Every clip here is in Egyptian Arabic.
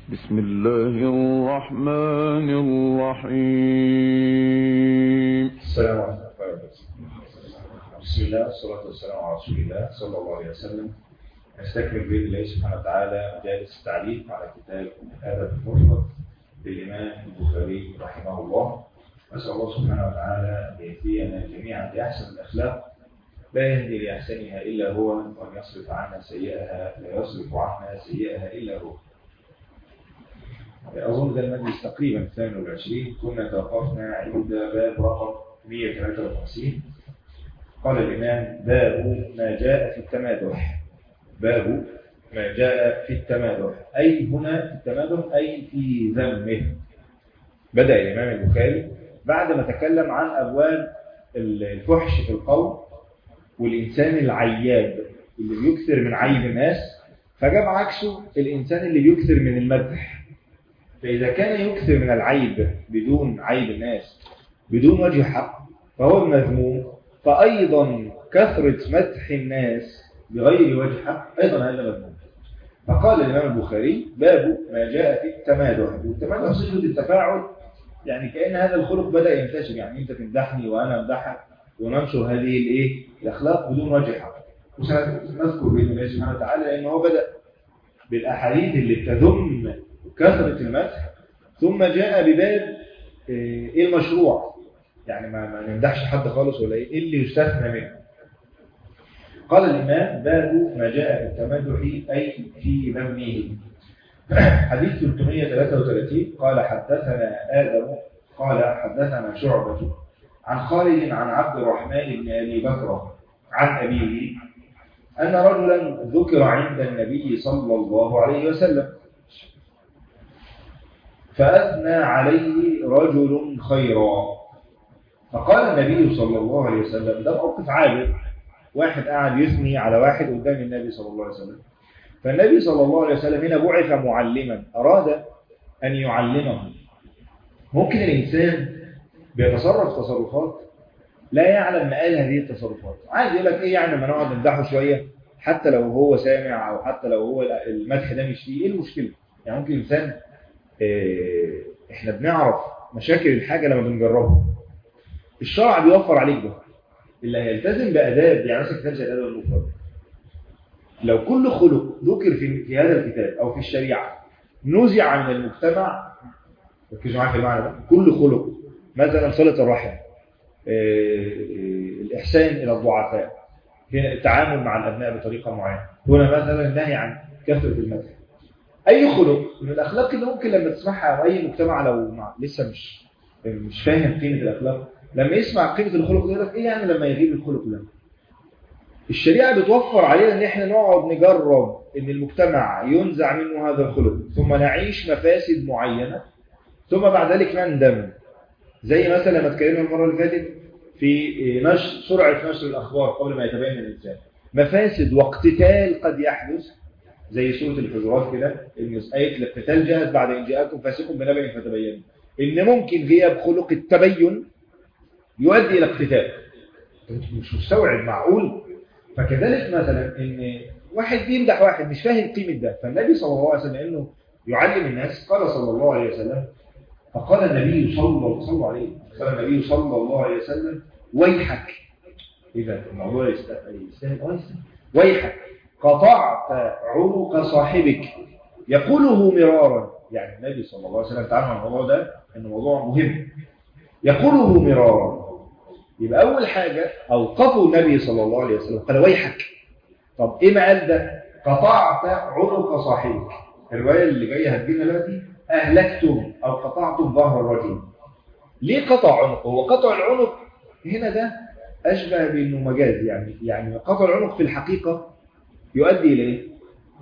بسم الله الرحمن الرحيم السلام عليكم ورحمة الله وبركاته بسم الله والصلاة والسلام على رسول الله صلى الله عليه وسلم نستكمل بإذن الله سبحانه وتعالى مجالس التعليق على كتاب الأدب المفرد للإمام البخاري رحمه الله نسأل الله سبحانه وتعالى أن يهدينا جميعا لأحسن الأخلاق لا يهدي لأحسنها إلا هو وأن يصرف عنا سيئها لا يصرف عنا سيئها إلا هو أظن ده المجلس تقريبا 22 كنا توقفنا عند باب رقم 153 قال الإمام باب ما جاء في التمادح باب ما جاء في التمادح أي هنا في التمادح أي في ذمه بدأ الإمام البخاري بعد ما تكلم عن أبواب الفحش في القول والإنسان العياب اللي بيكثر من عيب الناس فجاب عكسه الإنسان اللي بيكثر من المدح فإذا كان يكثر من العيب بدون عيب الناس بدون وجه حق فهو المذموم فأيضا كثرة مدح الناس بغير وجه حق أيضا هذا مذموم فقال الإمام البخاري باب ما جاء في التمادح والتمادح صفة التفاعل يعني كأن هذا الخلق بدأ ينتشر يعني أنت تمدحني وأنا أمدحك وننشر هذه الايه الأخلاق بدون وجه حق وسنذكر بإذن الله سبحانه وتعالى لأن هو بدأ بالأحاديث اللي بتذم كثرة المدح ثم جاء بباب ايه المشروع يعني ما, ما نمدحش حد خالص ولا ايه اللي يستثنى منه قال الإمام باب ما جاء التمدح أي في ذمه حديث 333 قال حدثنا آدم قال حدثنا شعبة عن خالد عن عبد الرحمن بن أبي بكر عن أبيه أن رجلا ذكر عند النبي صلى الله عليه وسلم فأثنى عليه رجل خيرا فقال النبي صلى الله عليه وسلم ده موقف عابر واحد قاعد يثني على واحد قدام النبي صلى الله عليه وسلم فالنبي صلى الله عليه وسلم هنا بعث معلما أراد أن يعلمه ممكن الإنسان بيتصرف تصرفات لا يعلم مآل هذه التصرفات عادي يقول لك ايه يعني ما نقعد نمدحه شوية حتى لو هو سامع او حتى لو هو المدح ده مش فيه ايه المشكلة يعني ممكن انسان إيه احنا بنعرف مشاكل الحاجة لما بنجربها الشرع بيوفر عليك ده اللي هيلتزم بأداب يعني مثلا كتاب زي الأدب المفرد لو كل خلق ذكر في, في هذا الكتاب أو في الشريعة نزع من المجتمع ركزوا معايا في المعنى ده كل خلق مثلا صلة الرحم الإحسان إلى الضعفاء هنا التعامل مع الأبناء بطريقة معينة هنا مثلا النهي عن كثرة المدح أي خلق من الأخلاق اللي ممكن لما تسمعها أو أي مجتمع لو مع لسه مش مش فاهم قيمة الأخلاق لما يسمع قيمة الخلق ده يقول إيه يعني لما يغيب الخلق ده الشريعة بتوفر علينا ان احنا نقعد نجرب ان المجتمع ينزع منه هذا الخلق ثم نعيش مفاسد معينة ثم بعد ذلك نندم زي مثلا لما اتكلمنا المرة اللي فاتت في نشر سرعة نشر الأخبار قبل ما يتبين الإنسان مفاسد واقتتال قد يحدث زي سورة الحجرات كده إن آية الاقتتال جاءت بعد إن جاءكم فاسق بنبأ فتبينوا إن ممكن غياب خلق التبين يؤدي إلى اقتتال مش مستوعب معقول فكذلك مثلا إن واحد بيمدح واحد مش فاهم قيمة ده فالنبي صلى الله عليه وسلم إنه يعلم الناس قال صلى الله عليه وسلم فقال النبي صلى الله عليه قال النبي صلى الله عليه وسلم ويحك إذا الموضوع يستاهل ويحك قطعت عنق صاحبك يقوله مرارا يعني النبي صلى الله عليه وسلم تعالى عن الموضوع ده انه موضوع مهم يقوله مرارا يبقى أول حاجة أوقفوا النبي صلى الله عليه وسلم قال ويحك طب إيه ما قال ده قطعت عنق صاحبك الرواية اللي جاية هتجينا دلوقتي أهلكتم أو قطعتم ظهر الرجل ليه قطع عنق هو قطع العنق هنا ده أشبه بأنه مجاز يعني يعني قطع العنق في الحقيقة يؤدي إلى إيه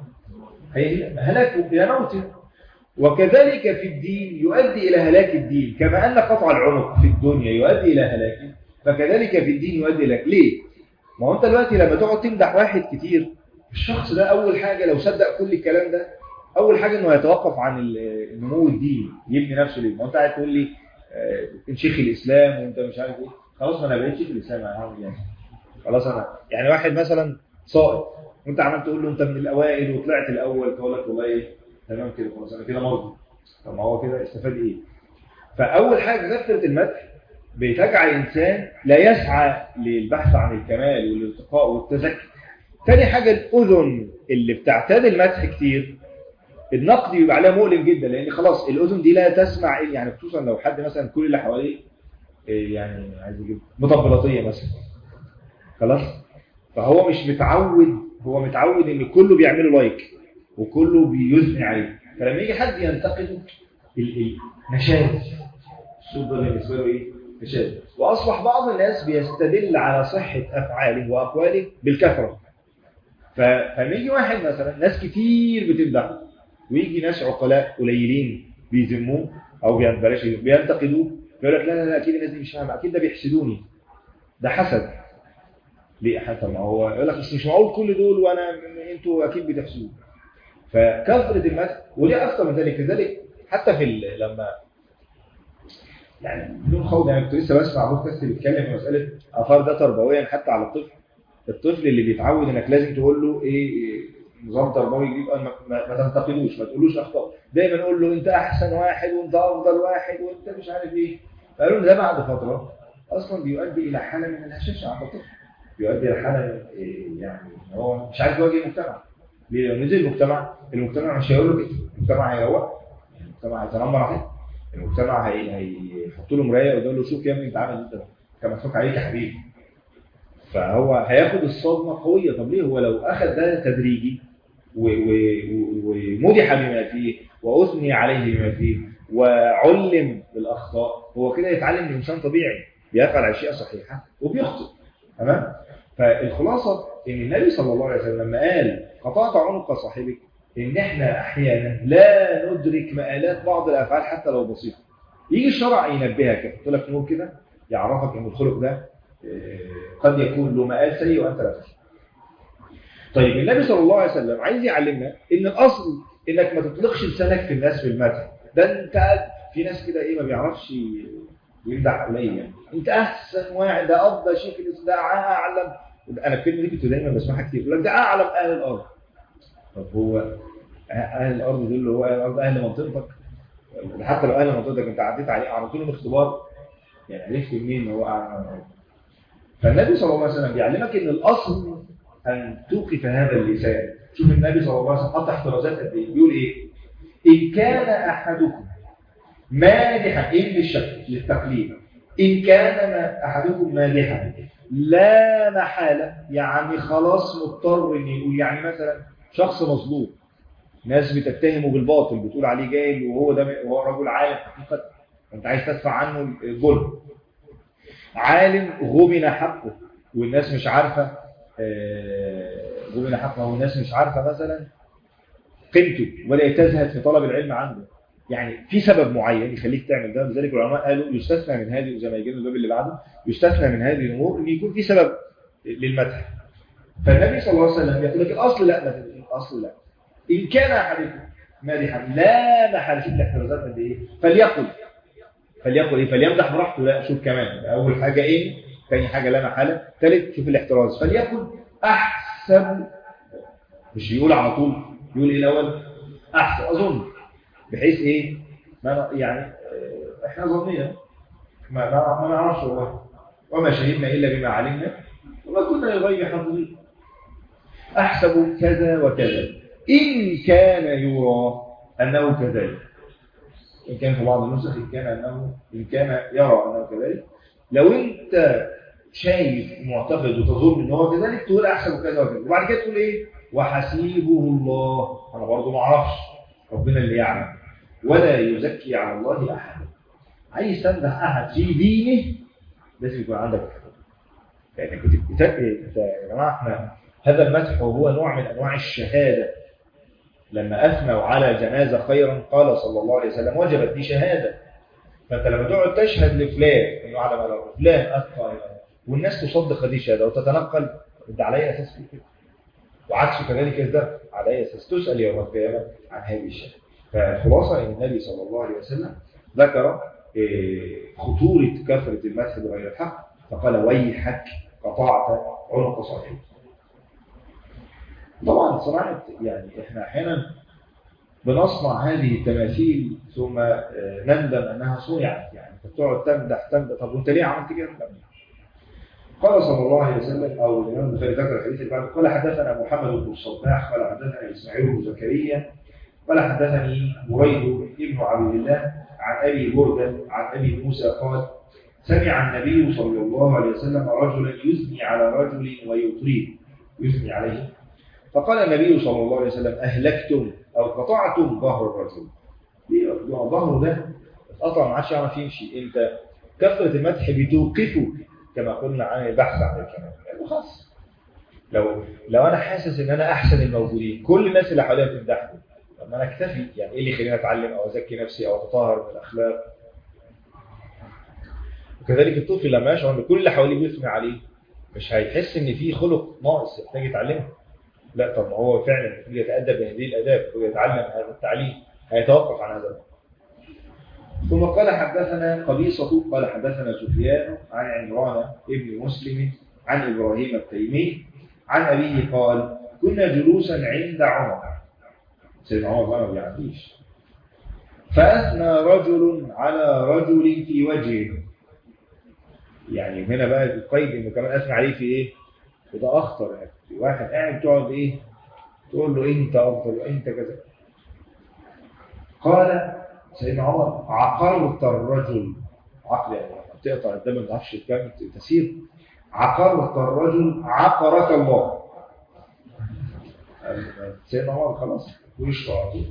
هي هلاك إلى موته وكذلك في الدين يؤدي إلى هلاك الدين كما أن قطع العنق في الدنيا يؤدي إلى هلاكه فكذلك في الدين يؤدي إلى ليه ما هو أنت دلوقتي لما تقعد تمدح واحد كتير الشخص ده أول حاجة لو صدق كل الكلام ده اول حاجه انه يتوقف عن النمو الديني يبني نفسه ليه ما انت قاعد تقول لي انت شيخ الاسلام وانت مش عارف ايه خلاص ما انا بقيت شيخ الاسلام انا هعمل يعني خلاص انا يعني واحد مثلا سائق وانت عمال تقول له انت من الاوائل وطلعت الاول تقول لك والله ايه تمام كده خلاص انا كده مرضي طب ما هو كده استفاد ايه فاول حاجه كثره المدح بتجعل الانسان لا يسعى للبحث عن الكمال والارتقاء والتزكي تاني حاجه الاذن اللي بتعتاد المدح كتير النقد بيبقى عليها مؤلم جدا لان خلاص الاذن دي لا تسمع إيه يعني خصوصا لو حد مثلا كل اللي حواليه إيه يعني عايز يجيب مطبلاتيه مثلا خلاص فهو مش متعود هو متعود ان كله بيعمله لايك وكله بيثني عليه فلما يجي حد ينتقده النشاز الصوت ده بالنسبه له ايه نشاز واصبح بعض الناس بيستدل على صحه افعاله واقواله بالكثره فلما يجي واحد مثلا ناس كتير بتمدحه ويجي ناس عقلاء قليلين بيذموه او بلاش بينتقدوه يقول لك لا لا لا اكيد الناس دي مش فاهمه اكيد ده بيحسدوني ده حسد ليه حتى ما هو يقول لك بس مش معقول كل دول وانا انتوا اكيد بتحسدوا فكثره المدح وليه اكثر من ذلك لذلك حتى في لما يعني بدون خوض يعني كنت لسه بسمع بودكاست بيتكلم في مساله اثار ده تربويا حتى على الطفل الطفل اللي بيتعود انك لازم تقول له ايه نظام تربوي جديد ما, ما, ما تنتقدوش ما تقولوش اخطاء دايما قول له انت احسن واحد وانت افضل واحد وانت مش عارف ايه فقالوا ده بعد فتره اصلا بيؤدي الى حاله من الهشاشه عند الطفل بيؤدي الى حاله إيه يعني هو مش عارف يواجه المجتمع ليه لو نزل المجتمع المجتمع مش هيقول له كده المجتمع هيروق المجتمع هيتنمر عليه المجتمع هي هيحط له مرايه ويقول له شوف يا ابني انت عامل انت كان مسؤول عليك يا حبيبي فهو هياخد الصدمه قويه طب ليه هو لو اخذ ده تدريجي ومدح بما فيه واثني عليه بما فيه وعلم بالاخطاء هو كده يتعلم من انسان طبيعي بيفعل اشياء صحيحه وبيخطئ تمام فالخلاصه ان النبي صلى الله عليه وسلم لما قال قطعت عنق صاحبك ان احنا احيانا لا ندرك مآلات بعض الافعال حتى لو بسيطه يجي الشرع ينبهك يحط لك نور كده يعرفك ان الخلق ده قد يكون له مآل سيء وانت لا تشعر طيب النبي صلى الله عليه وسلم عايز يعلمنا ان الاصل انك ما تطلقش لسانك في الناس في المدح ده انت في ناس كده ايه ما بيعرفش يمدح قليل يعني انت احسن واحد ده افضل شيء في الاسلام ده اعلم انا الكلمه دي كنت دايما بسمعها كتير يقول لك ده اعلم اهل الارض طب هو اهل الارض دول اللي هو اهل الارض اهل منطقتك حتى لو اهل منطقتك انت عديت عليه عملت لهم اختبار يعني عرفت منين ان هو اعلم الارض فالنبي صلى الله عليه وسلم بيعلمك ان الاصل ان توقف هذا اللسان شوف النبي صلى الله عليه وسلم حط احترازات قد ايه بيقول ايه ان كان احدكم مادحا ان للشك للتقليد ان كان ما احدكم مادحا لا محاله يعني خلاص مضطر ان يقول يعني مثلا شخص مظلوم ناس بتتهمه بالباطل بتقول عليه جاهل وهو ده وهو رجل عالم حقيقه انت عايز تدفع عنه الظلم عالم غبن حقه والناس مش عارفه غبن حقه والناس مش عارفه مثلا قيمته ولا تزهد في طلب العلم عنده يعني في سبب معين يخليك تعمل ده لذلك العلماء قالوا يستثنى من هذه زي ما يجي الباب اللي بعده يستثنى من هذه الامور ان يكون في سبب للمدح فالنبي صلى الله عليه وسلم يقول لك الاصل لا مثلا الاصل لا ان كان احدكم مادحا لا محل شوف الاحترازات قد ايه فليقل فليقل ايه فليمدح براحته لا شوف كمان اول حاجه ايه ثاني حاجه لا محاله ثالث شوف الاحتراز فليقل احسن مش يقول على طول يقول ايه الاول احسن اظن بحيث ايه ما يعني احنا ظنينا ما ما نعرفش والله وما شهدنا الا بما علمنا وما كنا للغيب حافظين احسب كذا وكذا ان كان يرى انه كذلك ان كان في بعض النسخ ان كان انه ان كان يرى انه كذلك لو انت شايف معتقد وتظن ان هو كذلك تقول احسب كذا وكذا وبعد كده تقول ايه وحسيبه الله انا برضه ما اعرفش ربنا اللي يعلم ولا يزكي على الله احد عايز تمدح احد في دينه لازم يكون عندك يعني كنت بتزكي يا جماعه احنا هذا المدح هو نوع من انواع الشهاده لما اثنوا على جنازه خيرا قال صلى الله عليه وسلم وجبت دي شهاده فانت لما تقعد تشهد لفلان انه على ما فلان اثنى والناس تصدق هذه الشهاده وتتنقل انت على اي اساس كده وعكسه كذلك الذنب على اي اساس تسال يوم القيامه عن هذه الشهاده فالخلاصه ان النبي صلى الله عليه وسلم ذكر خطوره كثره المدح بغير الحق فقال ويحك قطعت عنق صاحبك طبعا صناعه يعني احنا احيانا بنصنع هذه التماثيل ثم آه، نندم انها صنعت يعني انت بتقعد تمدح تمدح طب وانت ليه عملت كده؟ لا. قال صلى الله عليه وسلم او الامام البخاري ذكر الحديث اللي بعده قال حدثنا محمد بن الصباح قال حدثنا اسماعيل بن زكريا قال حدثني بريد بن عبد الله عن ابي برده عن ابي موسى قال سمع النبي صلى الله عليه وسلم رجلا يثني على رجل ويطريه يثني عليه فقال النبي صلى الله عليه وسلم أهلكتم أو قطعتم ظهر الرجل ليه ظهره ده اتقطع ما عادش يعرف يمشي انت كثرة المدح بتوقفه كما قلنا عن البحث عن الكلام يعني خلاص لو لو انا حاسس ان انا احسن الموجودين كل الناس اللي حواليا بتمدحني طب ما انا اكتفي يعني ايه اللي يخليني اتعلم او ازكي نفسي او اتطهر من الاخلاق وكذلك الطفل لما يشعر ان كل اللي حواليه بيثني عليه مش هيحس ان في خلق ناقص يحتاج يتعلمه لا طب ما هو فعلا المفروض يتادب بهذه الاداب ويتعلم هذا التعليم هيتوقف عن هذا ثم قال حدثنا قبيصة قال حدثنا سفيان عن عمران ابن مسلم عن إبراهيم التيمي عن أبيه قال كنا جلوسا عند عمر سيدنا عمر ما بيعديش فأثنى رجل على رجل في وجهه يعني هنا بقى القيد انه كمان اثنى عليه في ايه وده اخطر يعني في واحد قاعد تقعد ايه تقول له انت افضل انت كذا قال سيدنا عمر عقرت الرجل عقل يعني تقطع الدم ما تعرفش كام تسير عقرت الرجل عقرك الله سيدنا عمر خلاص وشه على طول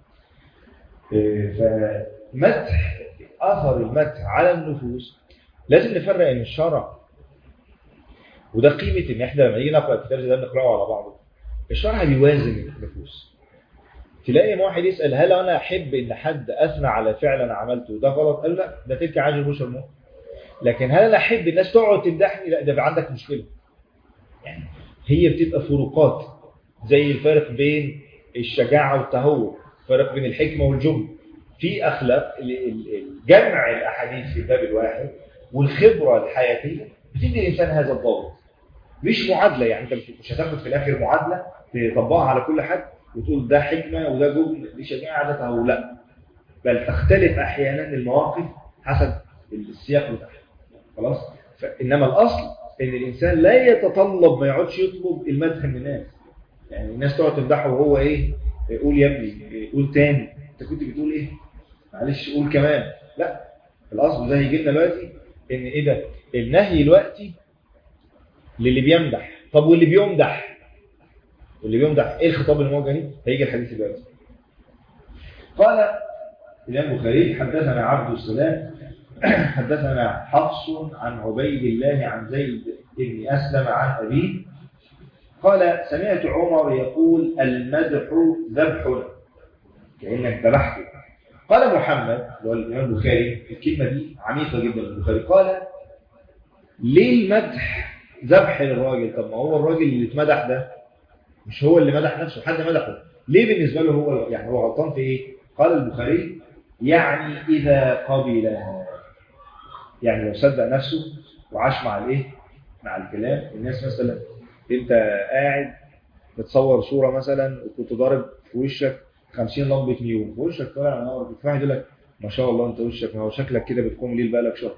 إيه، فمدح اثر المدح على النفوس لازم نفرق ان الشرع وده قيمه ان احنا لما نيجي نقرا الكتاب زي ده بنقراه على بعضه الشرع بيوازن النفوس تلاقي واحد يسال هل انا احب ان حد اثنى على فعل انا عملته ده غلط قال له لا ده تلك عاجل بشر المؤمن لكن هل انا احب الناس تقعد تمدحني لا ده بقى عندك مشكله يعني هي بتبقى فروقات زي الفرق بين الشجاعه والتهور فرق بين الحكمه والجبن في اخلاق ال- ال- جمع الاحاديث في الباب الواحد والخبره الحياتيه بتدي الانسان هذا الضابط مش معادله يعني انت مش مش هتاخد في الاخر معادله تطبقها على كل حد وتقول ده حكمه وده جبن دي شجاعه ده تهور لا بل تختلف احيانا المواقف حسب السياق بتاعها خلاص انما الاصل ان الانسان لا يتطلب ما يقعدش يطلب المدح من الناس يعني الناس تقعد تمدحه وهو ايه قول يا ابني قول تاني انت كنت بتقول ايه معلش قول كمان لا الاصل ده هيجي لنا دلوقتي ان ايه ده النهي دلوقتي للي بيمدح طب واللي بيمدح واللي بيمدح ايه الخطاب الموجه ليه هيجي الحديث دلوقتي قال الامام البخاري حدثنا عبد السلام حدثنا حفص عن عبيد الله عن زيد بن اسلم عن ابيه قال سمعت عمر يقول المدح ذبح كانك ذبحته قال محمد اللي هو الامام البخاري الكلمه دي عميقه جدا البخاري قال ليه المدح ذبح للراجل طب ما هو الراجل اللي اتمدح ده مش هو اللي مدح نفسه حد مدحه ليه بالنسبه له هو يعني هو غلطان في ايه قال البخاري يعني اذا قبل يعني لو صدق نفسه وعاش مع الايه مع الكلام الناس مثلا انت قاعد بتصور صوره مثلا وكنت ضارب في وشك 50 لمبه نيون وشك طالع نار في واحد يقول لك ما شاء الله انت وشك هو شكلك كده بتقوم ليل بقالك شهر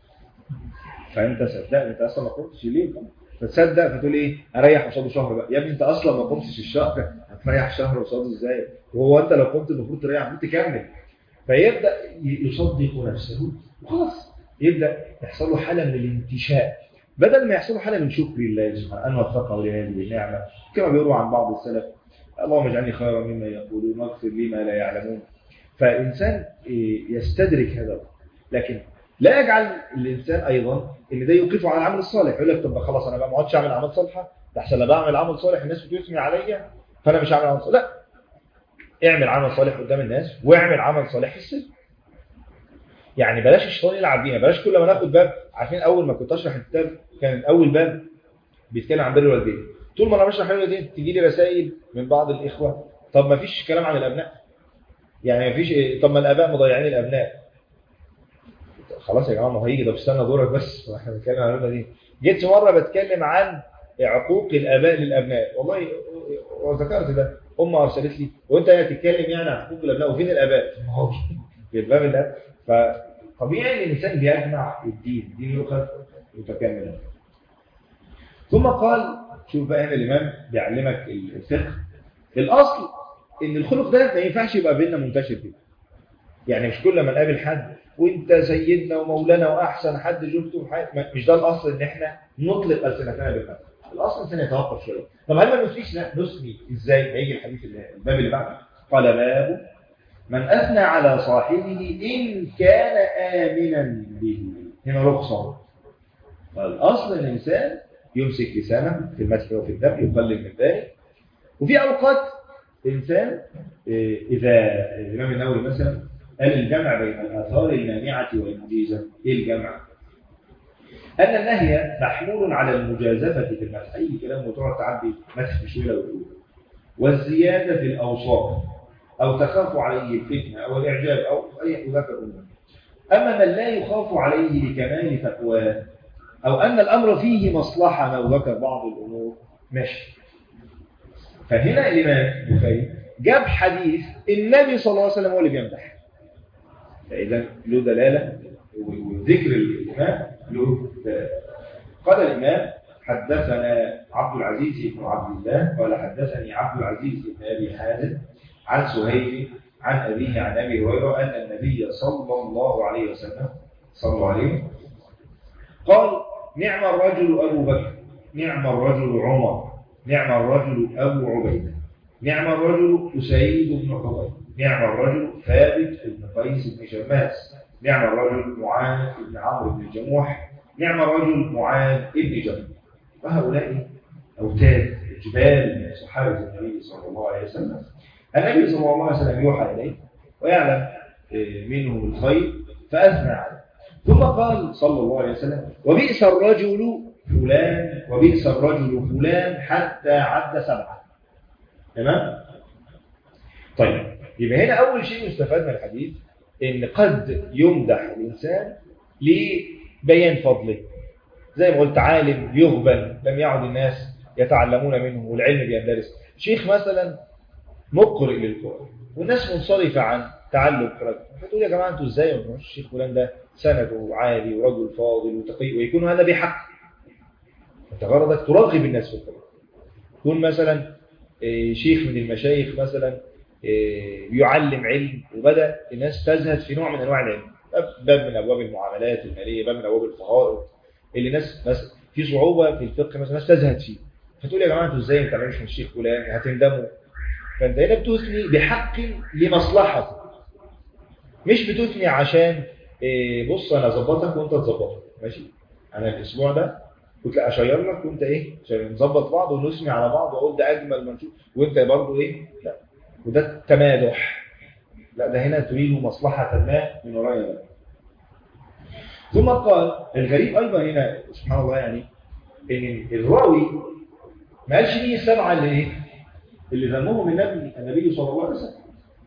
فانت صدقت انت اصلا ما قمتش ليه فتصدق فتقول ايه اريح قصاده شهر بقى يا ابني انت اصلا ما قمتش الشهر هتريح شهر قصاده ازاي وهو انت لو قمت المفروض تريح المفروض تكمل فيبدا يصدق نفسه وخلاص يبدا يحصل له حاله من الانتشاء بدل ما يحصل له حاله من شكر الله سبحانه ان وفقه لهذه النعمه كما بيروى عن بعض السلف اللهم اجعلني خيرا مما يقولون واغفر لي ما لا يعلمون فالانسان يستدرك هذا لكن لا يجعل الانسان ايضا ان ده يوقفه عن العمل الصالح يقول لك طب خلاص انا بقى ما اقعدش اعمل اعمال صالحه ده عشان انا بعمل عمل صالح الناس بتثني عليا فانا مش هعمل عمل صالح لا اعمل عمل صالح قدام الناس واعمل عمل صالح في السر يعني بلاش الشيطان يلعب بينا بلاش كل ما ناخد باب عارفين اول ما كنت اشرح الكتاب كان اول باب بيتكلم عن بر الوالدين طول ما انا بشرح بر الوالدين تيجي لي رسائل من بعض الاخوه طب ما فيش كلام عن الابناء يعني ما فيش طب ما الاباء مضيعين الابناء خلاص يا جماعه ما هيجي طب استنى دورك بس واحنا بنتكلم عن المعلومه دي جيت مره بتكلم عن عقوق الاباء للابناء والله وذكرت ده أم أرسلت لي وأنت هتتكلم يعني عن حقوق الأبناء وفين الآباء؟ ما هو في باب الآب فطبيعي إن الإنسان بيجمع الدين دين يؤخذ متكاملا ثم قال شوف بقى هنا الإمام بيعلمك الفقه الأصل إن الخلق ده ما ينفعش يبقى بيننا منتشر كده يعني مش كل ما نقابل حد وانت سيدنا ومولانا واحسن حد شفته في حياتك مش ده الاصل ان احنا نطلق السنتنا بالمثل الاصل الانسان يتوقف شويه طب هل ما نسميش لا نسمي ازاي هيجي الحديث اللي الباب اللي بعده قال باب من اثنى على صاحبه ان كان امنا به هنا رخصه فالاصل ان الانسان يمسك لسانه في المدح وفي الذم يقلل من ذلك وفي اوقات الانسان اذا الامام النووي مثلا قال الجمع بين الآثار المانعة والمجيزة إيه الجمع؟ أن النهي محمول على المجازفة في المدح أي كلام وتقعد تعدي مدح بشوية وتقول والزيادة في الأوصاف أو تخاف عليه الفتنة أو الإعجاب أو أي ذكر أمه أما من لا يخاف عليه لكمال تقواه أو أن الأمر فيه مصلحة أو ذكر بعض الأمور ماشي فهنا الإمام البخاري جاب حديث النبي صلى الله عليه وسلم هو اللي بيمدح فإذا له دلالة وذكر الإمام له دلالة قال الإمام حدثنا عبد العزيز بن عبد الله قال حدثني عبد العزيز بن أبي حازم عن سهيل عن أبيه عن أبي هريرة أن النبي صلى الله عليه وسلم صلى الله عليه قال نعم الرجل أبو بكر نعم الرجل عمر نعم الرجل أبو عبيدة نعم الرجل أسيد بن حضير نعم الرجل ثابت بن قيس بن شماس نعم الرجل معاذ بن عمرو بن الجموح نعم الرجل معاذ بن جبل وهؤلاء أوتاد جبال من صحابة النبي صلى الله عليه وسلم النبي صلى الله عليه وسلم يوحى إليه ويعلم منهم الخير فأثنى عليه ثم قال صلى الله عليه وسلم وبئس الرجل فلان وبئس الرجل فلان حتى عد سبعة تمام؟ طيب يبقى هنا أول شيء يستفاد من الحديث إن قد يمدح الإنسان لبيان فضله زي ما قلت عالم يغبن لم يعد الناس يتعلمون منه والعلم بيندرس شيخ مثلا مقرئ للقرآن والناس منصرفة عن تعلم قراءته فتقول يا جماعة انتوا ازاي ما تقولوش الشيخ فلان ده سنده عالي ورجل فاضل وتقي ويكون هذا بحق انت غرضك ترغب الناس في القرآن يكون مثلا شيخ من المشايخ مثلا يعلم علم وبدأ الناس تزهد في نوع من أنواع العلم باب من أبواب المعاملات المالية باب من أبواب الفرائض اللي ناس بس في صعوبة في الفقه مثلا ناس تزهد فيه فتقول يا جماعة انتوا ازاي ما بتعملوش من الشيخ فلان هتندموا فانت هنا بتثني بحق لمصلحته مش بتثني عشان إيه بص انا ظبطك وانت تظبطك ماشي انا الاسبوع ده كنت لا اشير لك وانت ايه عشان نظبط بعض ونثني على بعض واقول ده اجمل ما نشوف وانت برضه ايه لا وده تمادح لا ده هنا تريد مصلحة ما من وراء ذلك ثم قال الغريب أيضا هنا سبحان الله يعني إن الراوي ما قالش مين السبعة اللي إيه اللي ذمهم النبي النبي صلى الله عليه وسلم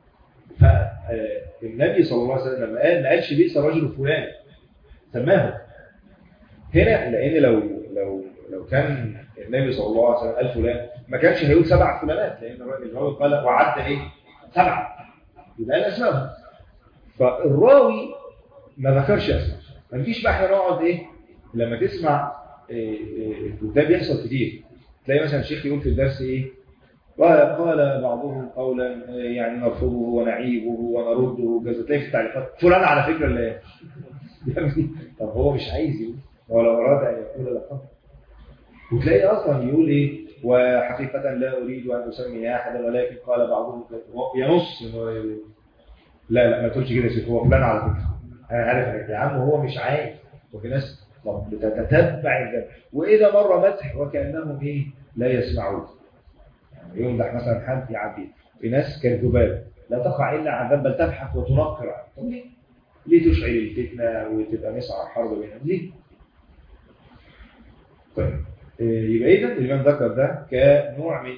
فالنبي صلى الله عليه وسلم لما قال ما قالش بئس رجل فلان سماه هنا لأن لو لو لو كان النبي صلى الله عليه وسلم قال فلان ما كانش هيقول سبع فلانات لأن الراوي قال وعد إيه سبعة يبقى قال أسمائهم فالراوي ما ذكرش أسماء ما نجيش بقى احنا نقعد إيه لما تسمع إيه إيه ده بيحصل كتير تلاقي مثلا الشيخ يقول في الدرس إيه قال بعضهم قولا يعني نرفضه ونعيبه ونرده كذا تلاقي في التعليقات فلان على فكرة اللي طب هو مش عايز يقول هو لو أراد أن يقول لقد وتلاقي أصلا يقول إيه وحقيقة لا أريد أن أسمي أحدا ولكن قال بعضهم ينص إنه لا لا ما تقولش كده يا شيخ هو فلان على فكرة أنا عارف يا عم هو مش عايز وفي ناس بتتتبع الذنب وإذا مر مسح وكأنهم إيه لا يسمعون يعني يمدح مثلا حد يعدي في ناس كالذباب لا تقع إلا عن ذنب بل تبحث وتنقر عنه طب ليه؟ ليه تشعل الفتنة وتبقى مسعى حرب بينهم ليه؟ طيب يبقى إذا الإمام ذكر ده كنوع من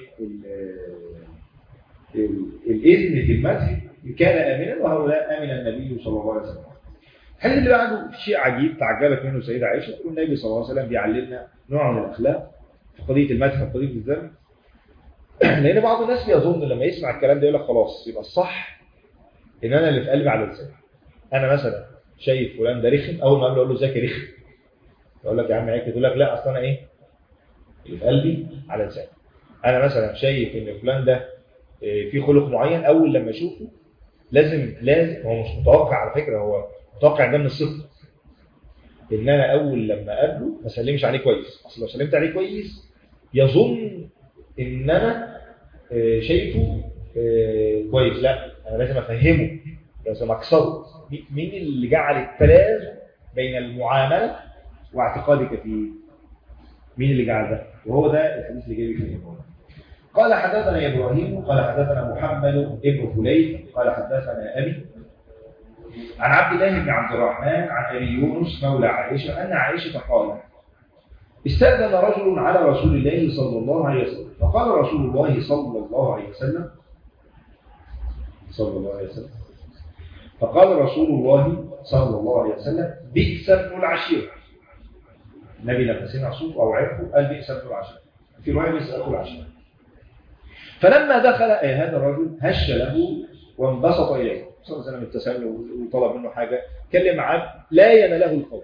الإذن في المدح كان آمنا وهؤلاء آمن النبي صلى الله عليه وسلم الحديث اللي بعده شيء عجيب تعجبت منه سيدة عائشة والنبي صلى الله عليه وسلم بيعلمنا نوع من الأخلاق في قضية المدح وقضية الذم لان بعض الناس بيظن لما يسمع الكلام ده يقول لك خلاص يبقى الصح ان انا اللي في قلبي على لساني انا مثلا شايف فلان ده رخم اول ما اقابله اقول له ازيك يا رخم يقول لك يا عم عيك يقول لك لا اصل انا ايه اللي في قلبي على لساني انا مثلا شايف ان فلان ده إيه، فيه خلق معين اول لما اشوفه لازم لازم هو مش متوقع على فكره هو متوقع ده من الصدق ان انا اول لما اقابله ما اسلمش عليه كويس اصل لو سلمت عليه كويس يظن ان انا آه، شايفه آه، كويس لا انا لازم افهمه لازم اكسره مي- مين اللي جعل التلازم بين المعامله واعتقادك فيه مين اللي جعل ده وهو ده الحديث اللي جاي يفهمه قال حدثنا ابراهيم قال حدثنا محمد ابن فليح قال حدثنا ابي عن عبد الله بن عبد الرحمن عن ابي يونس مولى عائشه ان عائشه قالت استأذن رجل على رسول الله صلى الله عليه وسلم فقال رسول الله صلى الله عليه وسلم صلى الله عليه وسلم فقال رسول الله صلى الله عليه وسلم بئس ابن العشيرة النبي لما سمع صوته أو عرفه قال بئس ابن العشيرة في رواية بئس ابن العشيرة فلما دخل أي هذا الرجل هش له وانبسط إليه صلى الله عليه وسلم ابتسم له وطلب منه حاجة كلم عبد لا يناله القول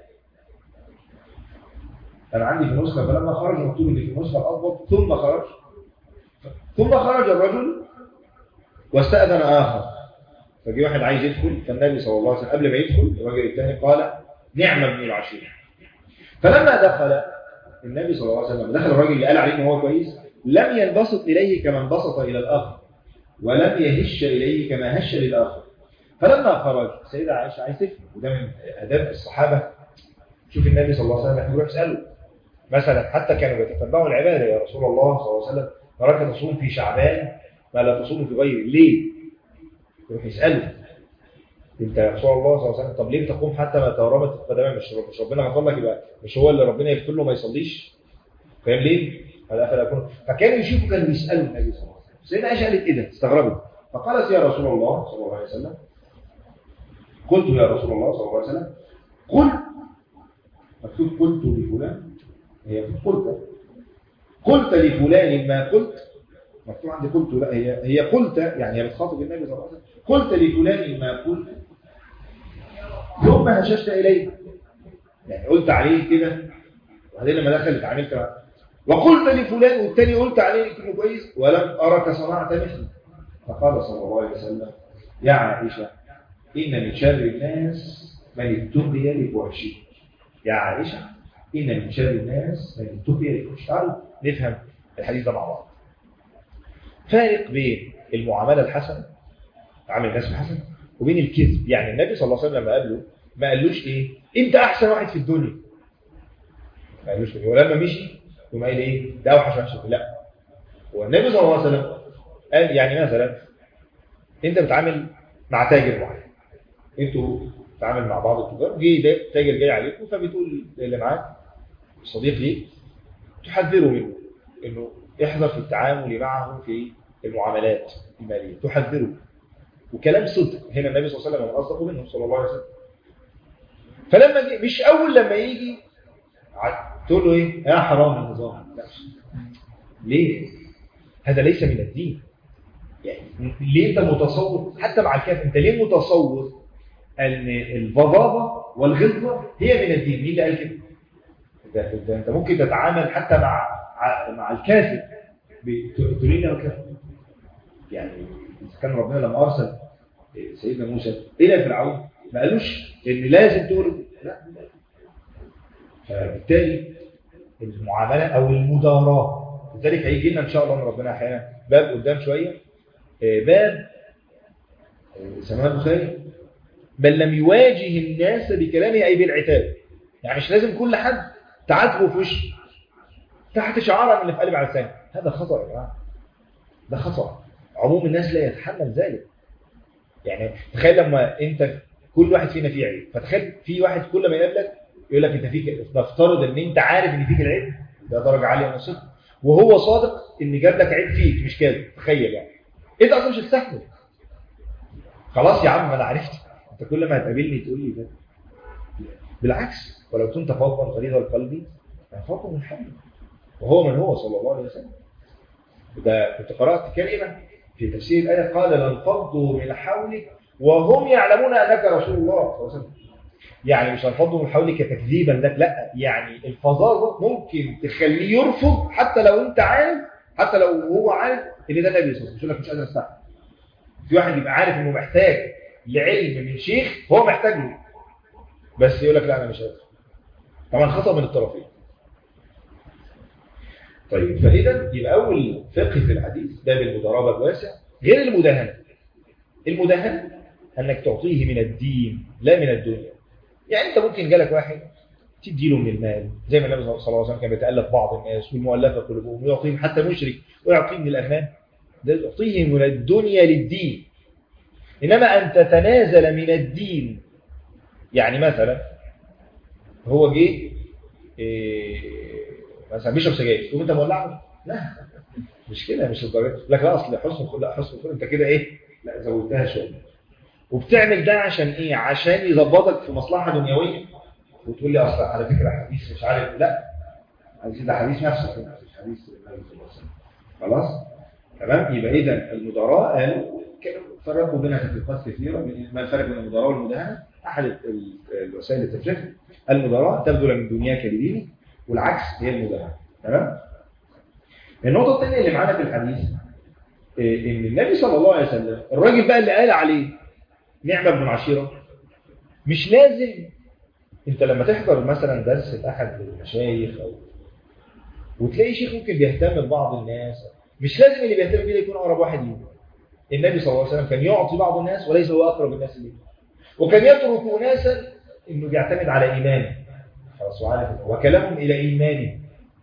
أنا عندي في نسخة فلما خرج مكتوب إن في النسخة الأضبط ثم خرج ثم خرج الرجل واستأذن آخر فجي واحد عايز يدخل فالنبي صلى الله عليه وسلم قبل ما يدخل الراجل الثاني قال نعم ابن العشيرة فلما دخل النبي صلى الله عليه وسلم دخل الراجل اللي قال عليه ان هو كويس لم ينبسط إليه كما انبسط إلى الآخر ولم يهش إليه كما هش للآخر فلما خرج السيدة عائشة عايز تفهم وده من آداب الصحابة شوف النبي صلى الله عليه وسلم يروح يسأله مثلا حتى كانوا بيتتبعوا العبادة يا رسول الله صلى الله عليه وسلم تراك تصوم في شعبان ما لا تصوم في غيره ليه؟ يروح يسأله انت يا رسول الله صلى الله عليه وسلم طب ليه تقوم حتى ما تورمت القدمين مش مش ربنا غفر لك يبقى مش هو اللي ربنا يغفر له ما يصليش فاهم ليه؟ هذا فلا يكون فكانوا يشوفوا كانوا بيسالوا النبي صلى الله عليه وسلم سيدنا عائشه قالت ايه ده؟ استغربت فقالت يا رسول الله صلى الله عليه وسلم قلت يا رسول الله صلى الله عليه وسلم قل مكتوب قلت لفلان هي قلت قلت لفلان ما قلت مكتوب عندي قلت لا هي هي قلت يعني هي بتخاطب النبي صلى الله عليه وسلم قلت لفلان ما قلت ثم هششت اليه يعني قلت عليه كده وبعدين لما دخل اتعاملت معاه وقلت لفلان والتاني قلت عليه كله كويس ولم ارك صنعت مثله فقال صلى الله عليه وسلم يا عائشه ان من شر الناس من اتقي لفحشه يا عائشه ان من شر الناس من اتقي لفحشه تعالوا نفهم الحديث ده مع بعض فارق بين المعامله الحسنه تعامل الناس بحسن وبين الكذب يعني النبي صلى الله عليه وسلم لما قابله ما قالوش ايه انت احسن واحد في الدنيا ما قالوش كده ولما مشي يقوم قايل ايه ده اوحش واحد في الدنيا. لا هو النبي صلى الله عليه وسلم قال يعني مثلا انت بتتعامل مع تاجر معين انتوا بتتعامل مع بعض التجار جه ده تاجر جاي عليكم فبتقول اللي معاك صديق ليك تحذره منه انه احذر في التعامل معه في المعاملات الماليه تحذره وكلام صدق هنا النبي صلى الله عليه وسلم اصدق منه صلى الله عليه وسلم فلما جي مش اول لما يجي ع- تقول له ايه يا حرام النظام لا ليه هذا ليس من الدين يعني ليه انت متصور حتى مع الكافر انت ليه متصور ان الفظاظه والغلظه هي من الدين مين اللي قال كده ده, ده انت ممكن تتعامل حتى مع ع- مع الكافر ب- تريد الكافر يعني إذا كان ربنا لما ارسل سيدنا موسى الى فرعون ما قالوش ان لازم تقول لا فبالتالي المعامله او المداراه لذلك هيجي لنا ان شاء الله من ربنا احيانا باب قدام شويه آه، باب آه، سماه البخاري بل لم يواجه الناس بكلامه اي بالعتاب يعني مش لازم كل حد تعاتبه في وشه تحت شعار من اللي في قلب على لسانه هذا خطا يا جماعه ده خطا عموم الناس لا يتحمل ذلك يعني تخيل لما انت كل واحد فينا فيه عيب فتخيل في واحد كل ما يقابلك يقول لك انت فيك نفترض ان انت عارف ان فيك العيب ده درجه عاليه من الصدق وهو صادق ان جاب لك عيب فيك مش كاذب تخيل يعني انت اصلا مش هتستحمل خلاص يا عم ما انا عرفت انت كل ما هتقابلني تقول لي ده بالعكس ولو كنت فوقا غليظ القلب فوق من حبيب وهو من هو صلى الله عليه وسلم ده كنت قرأت كلمة في تفسير الآية قال لانفضوا من حولك وهم يعلمون أنك رسول الله صلى الله عليه وسلم يعني مش هنفضوا من حولك تكذيبا لك لا يعني الفظاظة ممكن تخليه يرفض حتى لو انت عارف حتى لو هو عارف ان ده النبي صلى الله عليه وسلم يقول لك مش قادر استحمل في واحد يبقى عارف انه محتاج لعلم من شيخ هو محتاج له بس يقول لك لا انا مش قادر طبعا خطأ من الطرفين طيب فإذا يبقى أول فقه في الحديث باب المضاربة الواسع غير المداهنة المداهنة أنك تعطيه من الدين لا من الدنيا يعني أنت ممكن جالك واحد تديله من المال زي ما النبي صلى الله عليه وسلم كان بيتألف بعض الناس والمؤلفة قلوبهم ويعطيهم حتى مشرك ويعطيه من الأغنام ده يعطيه من الدنيا للدين إنما أن تتنازل من الدين يعني مثلا هو جه إيه مثلا بيشرب سجاير تقوم انت مولعه لا مش كده مش الدرجه لك لا اصل حسن الخلق لا حسن الخلق انت كده ايه لا زودتها شويه وبتعمل ده عشان ايه عشان يظبطك في مصلحه دنيويه وتقول لي اصل على فكره حديث مش عارف لا حديث ده حديث نفسه مش حديث النبي صلى الله عليه وسلم خلاص تمام يبقى اذا المدراء قالوا كانوا فرقوا بينها تفريقات كثيره ما الفرق بين المدراء والمداهنه احد الوسائل التفريق المدراء تبذل من دنياك لدينك والعكس هي المداهنه تمام النقطه الثانيه اللي معانا في الحديث إيه ان النبي صلى الله عليه وسلم الراجل بقى اللي قال عليه نعمه ابن عشيره مش لازم انت لما تحضر مثلا درس لاحد المشايخ او وتلاقي شيخ ممكن بيهتم ببعض الناس مش لازم اللي بيهتم بيه يكون اقرب واحد ليه النبي صلى الله عليه وسلم كان يعطي بعض الناس وليس هو اقرب الناس ليه وكان يترك ناسا انه بيعتمد على ايمانه خلاص وعارف وكلامهم الى ايمانه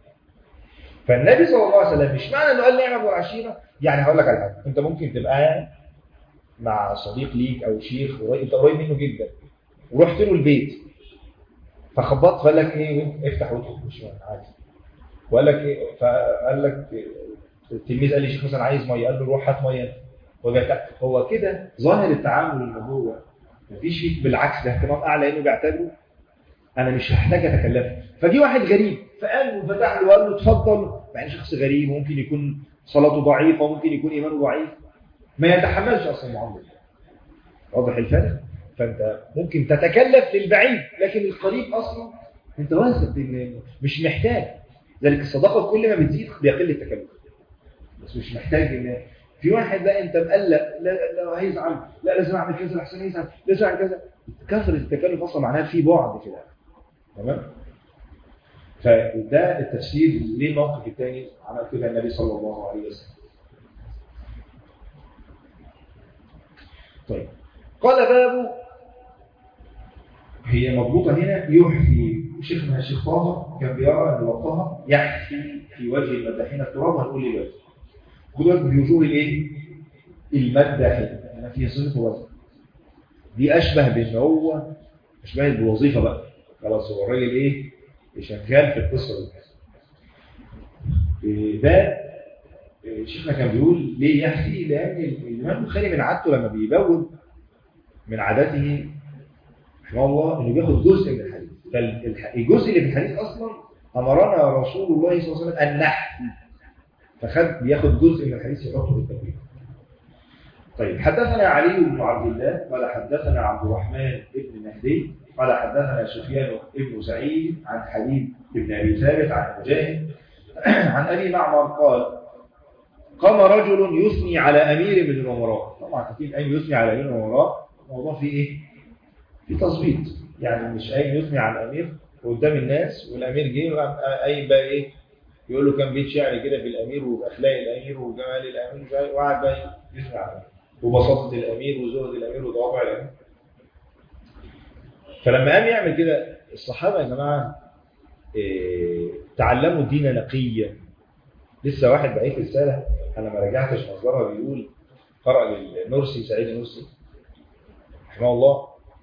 فالنبي صلى الله عليه وسلم مش معنى انه قال نعمه والعشيره يعني هقول لك على حاجه انت ممكن تبقى قاعد مع صديق ليك او شيخ قريب انت قريب منه جدا ورحت له البيت فخبطت فقال لك ايه افتح وادخل مش عادي وقال لك ايه فقال لك التلميذ قال لي شيخ مثلا عايز ميه قال له روح هات ميه هو كده ظاهر التعامل ان هو مفيش فيك بالعكس ده اهتمام اعلى انه بيعتبره انا مش هحتاج اتكلم فجي واحد غريب فقال وفتح له وقال له اتفضل مع ان شخص غريب ممكن يكون صلاته ضعيفه وممكن يكون ايمانه ضعيف ما يتحملش اصلا المعامله واضح الفرق فانت ممكن تتكلف للبعيد لكن القريب اصلا انت واثق ان مش محتاج ذلك الصداقه كل ما بتزيد بيقل التكلف بس مش محتاج ان في واحد بقى انت مقلق لا لا هيزعل لا لازم اعمل كذا احسن يزعل لازم اعمل كذا كثره التكلف اصلا معناها في بعد كده تمام فده التفسير ليه الموقف الثاني عمل كده النبي صلى الله عليه وسلم طيب قال باب هي مضبوطة هنا يحفي شيخنا الشيخ طه كان بيرى ان وقتها يحفي في وجه المداحين التراب هنقول لي بس خد بالك في وجوه الايه المداحين انا في صفه وزن دي اشبه بان هو اشبه بالوظيفه بقى خلاص هو الراجل ايه شغال في القصه دي ده شيخنا كان بيقول ليه يحكي لان الامام البخاري من عادته لما بيبود من عاداته رحمه الله انه بياخد جزء من الحديث فالجزء اللي في الحديث اصلا امرنا رسول الله صلى الله عليه وسلم ان نحكي فخد بياخد جزء من الحديث يحطه في التبويب طيب حدثنا علي بن عبد الله قال حدثنا عبد الرحمن بن مهدي قال حدثنا سفيان بن سعيد عن حبيب بن ابي ثابت عن مجاهد عن ابي معمر قال قام رجل يثني على امير من الامراء طبعا اكيد اي يثني على امير من الامراء الموضوع فيه ايه في تظبيط يعني مش اي يثني على الامير قدام الناس والامير جه اي بقى ايه يقول له كان بيت شعر كده في الامير واخلاق الامير وجمال الامير وقعد بقى يثني على الامير وبساطه الامير وزهد الامير وضوابع الامير فلما قام يعمل كده الصحابه يا جماعه إيه تعلموا الدين نقيا لسه واحد بعيد رساله انا ما رجعتش مصدرها بيقول قرأ للنرسي سعيد النرسي رحمه الله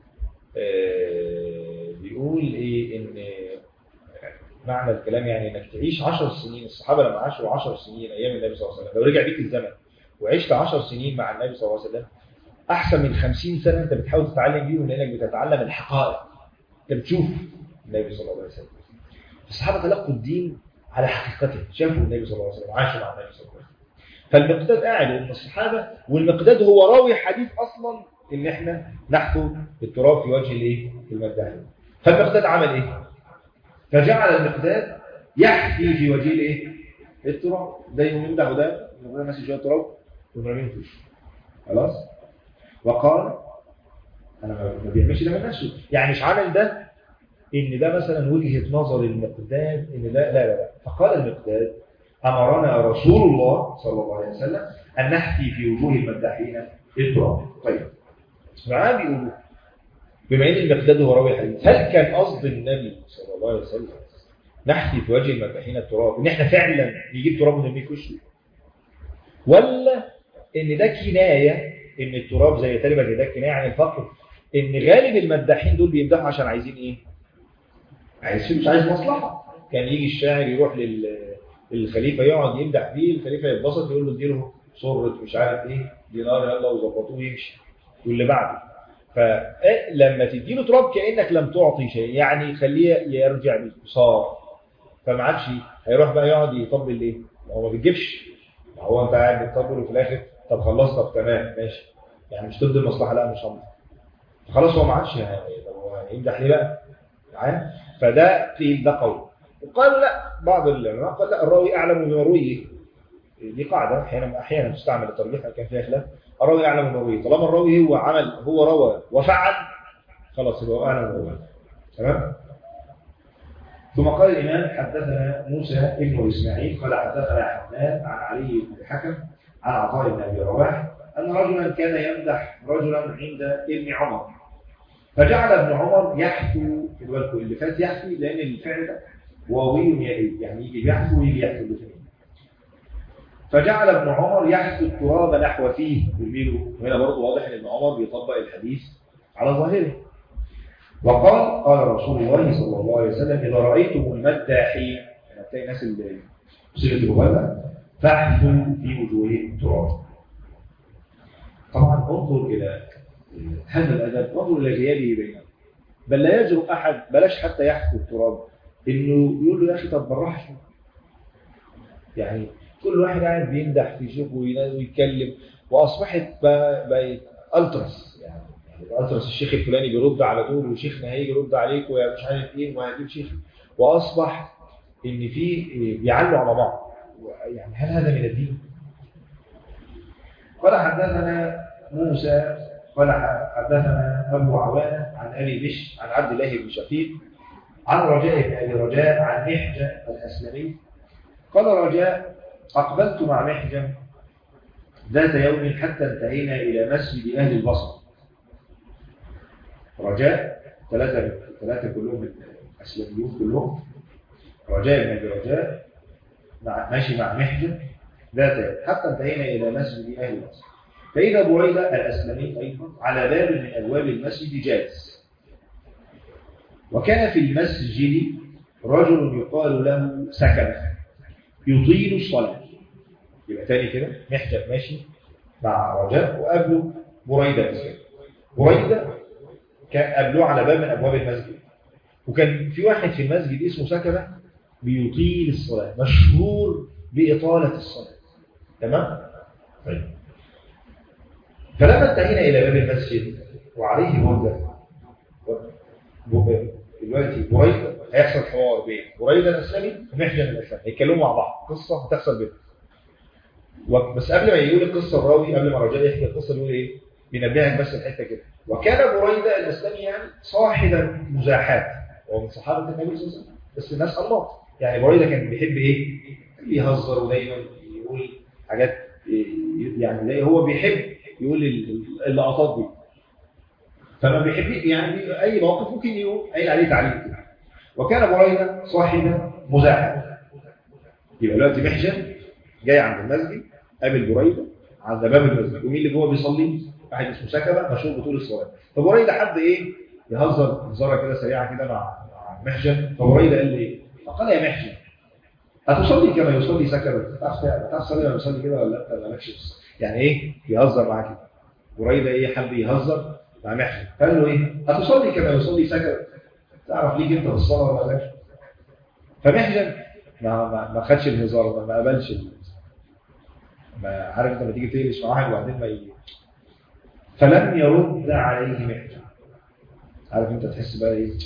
إيه بيقول ايه ان معنى الكلام يعني انك تعيش 10 سنين الصحابه لما عاشوا 10 سنين ايام النبي صلى الله عليه وسلم لو رجع بيك الزمن وعشت 10 سنين مع النبي صلى الله عليه وسلم احسن من 50 سنه انت بتحاول تتعلم بيهم لانك بتتعلم الحقائق انت بتشوف النبي صلى الله عليه وسلم الصحابه تلقوا الدين على حقيقته شافوا النبي صلى الله عليه وسلم عاشوا مع النبي صلى الله عليه وسلم فالمقداد قاعد ومن الصحابة والمقداد هو راوي حديث أصلا إن إحنا نحثو التراب في وجه الإيه؟ المدعين فالمقداد عمل إيه؟ فجعل المقداد يحكي في وجه الإيه؟ التراب ده يمدح وده يقول ماشي شوية تراب ومرمين في وشه خلاص وقال انا ما بيعملش ده من نفسه يعني مش عامل ده ان ده مثلا وجهة نظر المقداد ان ده لا لا لا فقال المقداد امرنا رسول الله صلى الله عليه وسلم ان نحكي في وجوه المداحين التراب طيب معاه بيقولوا بما ان المقداد هو راوي حديث هل كان قصد النبي صلى الله عليه وسلم نحكي في وجه المداحين التراب ان احنا فعلا نجيب تراب ونرميه في وشه ولا ان ده كنايه ان التراب زي تقريبا ده كنايه عن الفقر ان غالب المداحين دول بيمدحوا عشان عايزين ايه عايز مش عايز مصلحه كان يجي الشاعر يروح لل الخليفه يقعد يمدح فيه الخليفه يتبسط يقول له اديله صرة مش عارف ايه دينار يلا وظبطوه يمشي واللي بعده فلما تديله تراب كانك لم تعطي شيء يعني خليه يرجع بصار فما عادش هيروح بقى يقعد يطبل ايه هو ما بيجيبش هو انت قاعد بتطبل وفي الاخر طب خلصت طب تمام ماشي يعني مش ضد المصلحه لا مش همضي خلاص هو ما عادش يعني هو هيمدح ليه بقى معايا فده قيل ده قول وقالوا لا بعض العلماء قال لا الراوي اعلم بما رويه دي قاعده احيانا احيانا تستعمل الترجيح كان فيها خلاف الراوي اعلم بما رويه طالما الراوي هو عمل هو روى وفعل خلاص يبقى هو اعلم بما تمام ثم قال الإمام حدثنا موسى ابن إسماعيل قال حدثنا حماد عن علي بن الحكم عن عطاء بن أبي رواح أن رجلا كان يمدح رجلا عند ابن عمر فجعل ابن عمر يحثو في الوقت اللي فات يحثو لأن الفعل ده واوي يائي يعني يجي يحثو ويجي يحثو الاثنين فجعل ابن عمر يحثو التراب نحو فيه يرميله وهنا برضه واضح ان ابن عمر بيطبق الحديث على ظاهره وقال قال رسول الله صلى الله عليه وسلم إذا رأيتم المداحين يعني هتلاقي الناس اللي بصيغة الرواية فاحثوا في وجوههم التراب طبعا انظر إلى هذا الأدب انظر إلى غيابه بينهم بل لا يجرؤ أحد بلاش حتى يحثو التراب إنه يقول له يا أخي طب بالراحة يعني كل واحد قاعد بيمدح في شيخه ويتكلم وأصبحت بقت ألترس يعني ألترس الشيخ الفلاني بيرد على دول وشيخنا هيجي يرد عليك ومش عارف ايه وهجيب شيخ واصبح ان في بيعلوا على بعض يعني هل هذا من الدين؟ قال حدثنا موسى قال حدثنا ابو عوانه عن ابي بش عن عبد الله بن شقيق عن رجاء بن ابي رجاء عن محجن الاسلمي قال رجاء اقبلت مع محجن ذات يوم حتى انتهينا الى مسجد اهل البصره رجاء ثلاثة ثلاثة كلهم الأسلاميون كلهم رجاء بن أبي رجاء مع ماشي مع محجن ذات حتى انتهينا إلى مسجد أهل مصر فإذا بريدة الأسلمي أيضا على باب من أبواب المسجد جالس وكان في المسجد رجل يقال له سكنة يطيل الصلاة يبقى تاني كده محجن ماشي مع رجاء وقبله بريدة بريدة كان قابلوه على باب من أبواب المسجد وكان في واحد في المسجد اسمه سكبة بيطيل الصلاة مشهور بإطالة الصلاة تمام؟ طيب فلما انتهينا إلى باب المسجد وعليه بردة دلوقتي بريدة هيحصل حوار بين بريدة الأسلامي ومحجن الأسلامي هيتكلموا مع بعض قصة هتحصل بينهم بس قبل ما يقول القصة الراوي قبل ما رجاء يحكي القصة يقول إيه؟ بينبهك بس الحتة كده وكان بريدة الإسلامي يعني صاحب مزاحات هو من صحابة النبي صلى الله عليه وسلم بس الناس أنماط يعني بريدة كان بيحب إيه يهزر ودايما يقول حاجات يعني هو بيحب يقول اللقطات دي فما بيحب يعني أي موقف ممكن يقول قايل عليه تعليق كده وكان بريدة صاحب مزاحات يبقى دلوقتي محجن جاي عند المسجد قابل بريدة عند باب المسجد ومين اللي جوه بيصلي واحد اسمه سكبة مشهور بطول الصلاة فبريدة حد ايه يهزر هزارة كده سريعة كده مع محجن فبريدة قال لي ايه فقال يا محجن هتصلي كما يصلي سكبة تعرف تصلي ولا يصلي كده ولا لا ما لكش يعني ايه يهزر معاه كده بريدة ايه حب يهزر مع محجن قال له ايه هتصلي كما يصلي سكبة تعرف ليك انت بالصلاة ولا لا فمحجن ما ما, ما خدش الهزار ما قبلش ما عارف انت لما تيجي تقلش مع واحد وبعدين ما ي... فلم يرد عليه محجن عارف انت تحس بقى ايه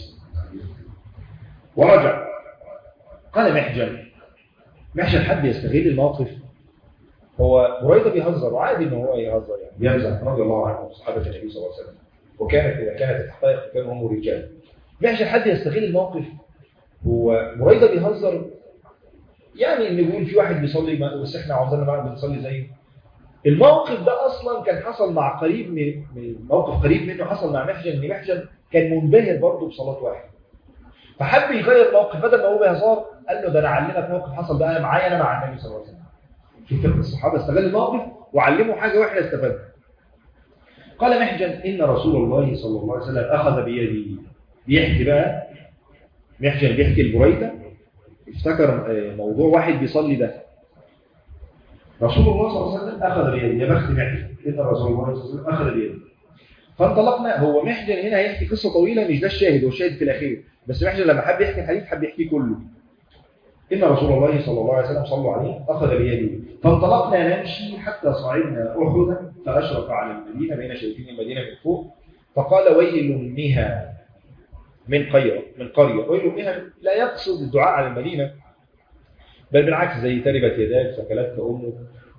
ورجع قال محجن محجن حد يستغل الموقف هو بريدة بيهزر وعادي ان هو يهزر يعني يمزح رضي الله عنه صحابة النبي صلى الله عليه وسلم وكانت إذا كانت الحقائق كانوا هم رجال محجن حد يستغل الموقف هو بريدة بيهزر يعني ان يقول في واحد بيصلي بس احنا عاوزين بقى بنصلي زيه الموقف ده اصلا كان حصل مع قريب من من موقف قريب منه حصل مع محجن ان محجن كان منبهر برضه بصلاه واحد فحب يغير الموقف بدل ما هو بهزار قال له ده انا اعلمك موقف حصل بقى معايا انا مع النبي صلى الله عليه وسلم شوف فقه الصحابه استغل الموقف وعلمه حاجه واحده استفاد قال محجن ان رسول الله صلى الله عليه وسلم اخذ بيدي بيحكي بقى محجن بيحكي البريده افتكر موضوع واحد بيصلي ده رسول الله صلى الله عليه وسلم أخذ بيدي يا بخت محجن إن رسول الله صلى الله عليه وسلم أخذ بيدي فانطلقنا هو محجن هنا هيحكي قصة طويلة مش ده الشاهد هو الشاهد في الأخير بس محجن لما حب يحكي الحديث حب يحكيه كله إن رسول الله صلى الله عليه وسلم صلوا عليه أخذ بيدي فانطلقنا نمشي حتى صعدنا أحدا فأشرف على المدينة بين شايفين المدينة من فوق فقال ويل منها من قرية من قرية ويل منها لا يقصد الدعاء على المدينة بل بالعكس زي تربت يداك فكلتك أمه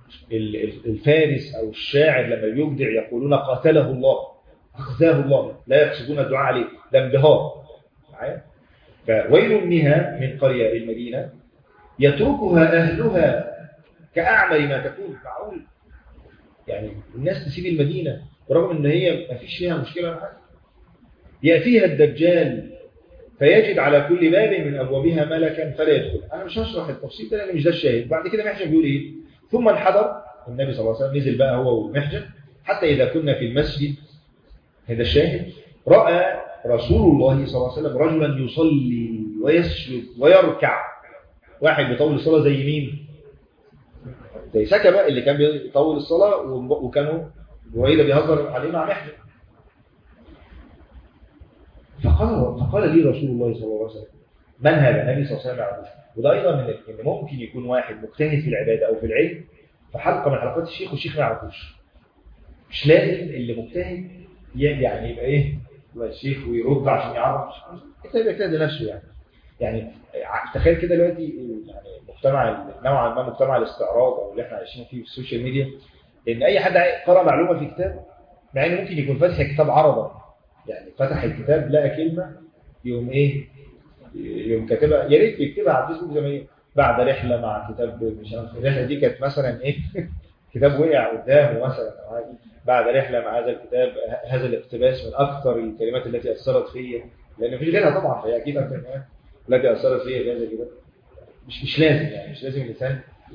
الفارس أو الشاعر لما يبدع يقولون قاتله الله أخزاه الله لا يقصدون الدعاء عليه ده انبهار معايا فويل منها من قرية المدينة يتركها أهلها كأعمل ما تكون معقول يعني الناس تسيب المدينة برغم ان هي ما فيش فيها مشكلة ولا حاجة يأتيها الدجال فيجد على كل باب من أبوابها ملكا فلا يدخل أنا مش هشرح التفصيل ده لأن مش ده الشاهد بعد كده محجن بيقول إيه ثم انحدر النبي صلى الله عليه وسلم نزل بقى هو ومحجن حتى إذا كنا في المسجد هذا الشاهد رأى رسول الله صلى الله عليه وسلم رجلا يصلي ويسجد ويركع واحد بيطول الصلاة زي مين زي سكبة اللي كان بيطول الصلاة وكانوا بريدة بيهزر عليه مع محجن فقال فقال لي رسول الله صلى الله عليه وسلم من هذا النبي صلى الله عليه وسلم يعرفه وده ايضا من ان ممكن يكون واحد مجتهد في العباده او في العلم في حلقه من حلقات الشيخ والشيخ ما يعرفوش مش لازم اللي مجتهد يعني يبقى ايه يبقى الشيخ ويرد عشان يعرف انت يبقى كده لنفسه يعني يعني تخيل كده دلوقتي يعني مجتمع نوعا ما مجتمع الاستعراض او اللي احنا عايشين فيه في السوشيال ميديا ان اي حد قرأ معلومه في كتاب مع انه ممكن يكون فاتح الكتاب عرضا يعني فتح الكتاب لقى كلمة يوم ايه يوم كاتبها يا ريت يكتبها على الفيسبوك زي ما هي بعد رحلة مع كتاب مش عارف الرحلة دي كانت مثلا ايه كتاب وقع قدامه مثلا بعد رحلة مع هذا الكتاب هذا الاقتباس من أكثر الكلمات التي أثرت فيا لأن مفيش غيرها طبعا فهي أكيد أكثر كمان التي أثرت فيا في هذا الكتاب مش مش لازم يعني مش لازم الإنسان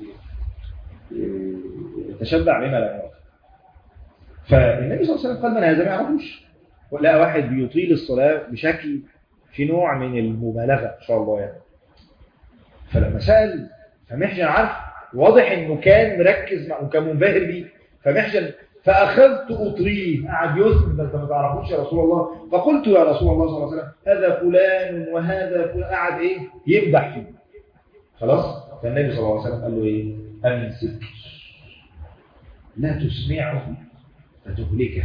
يتشبع بما لا يعرف فالنبي صلى الله عليه وسلم قال من هذا ما يعرفوش ولقى واحد بيطيل الصلاة بشكل في نوع من المبالغة إن شاء الله يعني فلما سأل فمحجن عارف واضح إنه كان مركز مع وكان منبهر بيه فمحجن فأخذت أطريه قعد يسمى أنت ما تعرفوش يا رسول الله فقلت يا رسول الله صلى الله عليه وسلم هذا فلان وهذا فلان قعد إيه يمدح فيه خلاص فالنبي صلى الله عليه وسلم قال له إيه أمسك لا تسمعه فتهلكه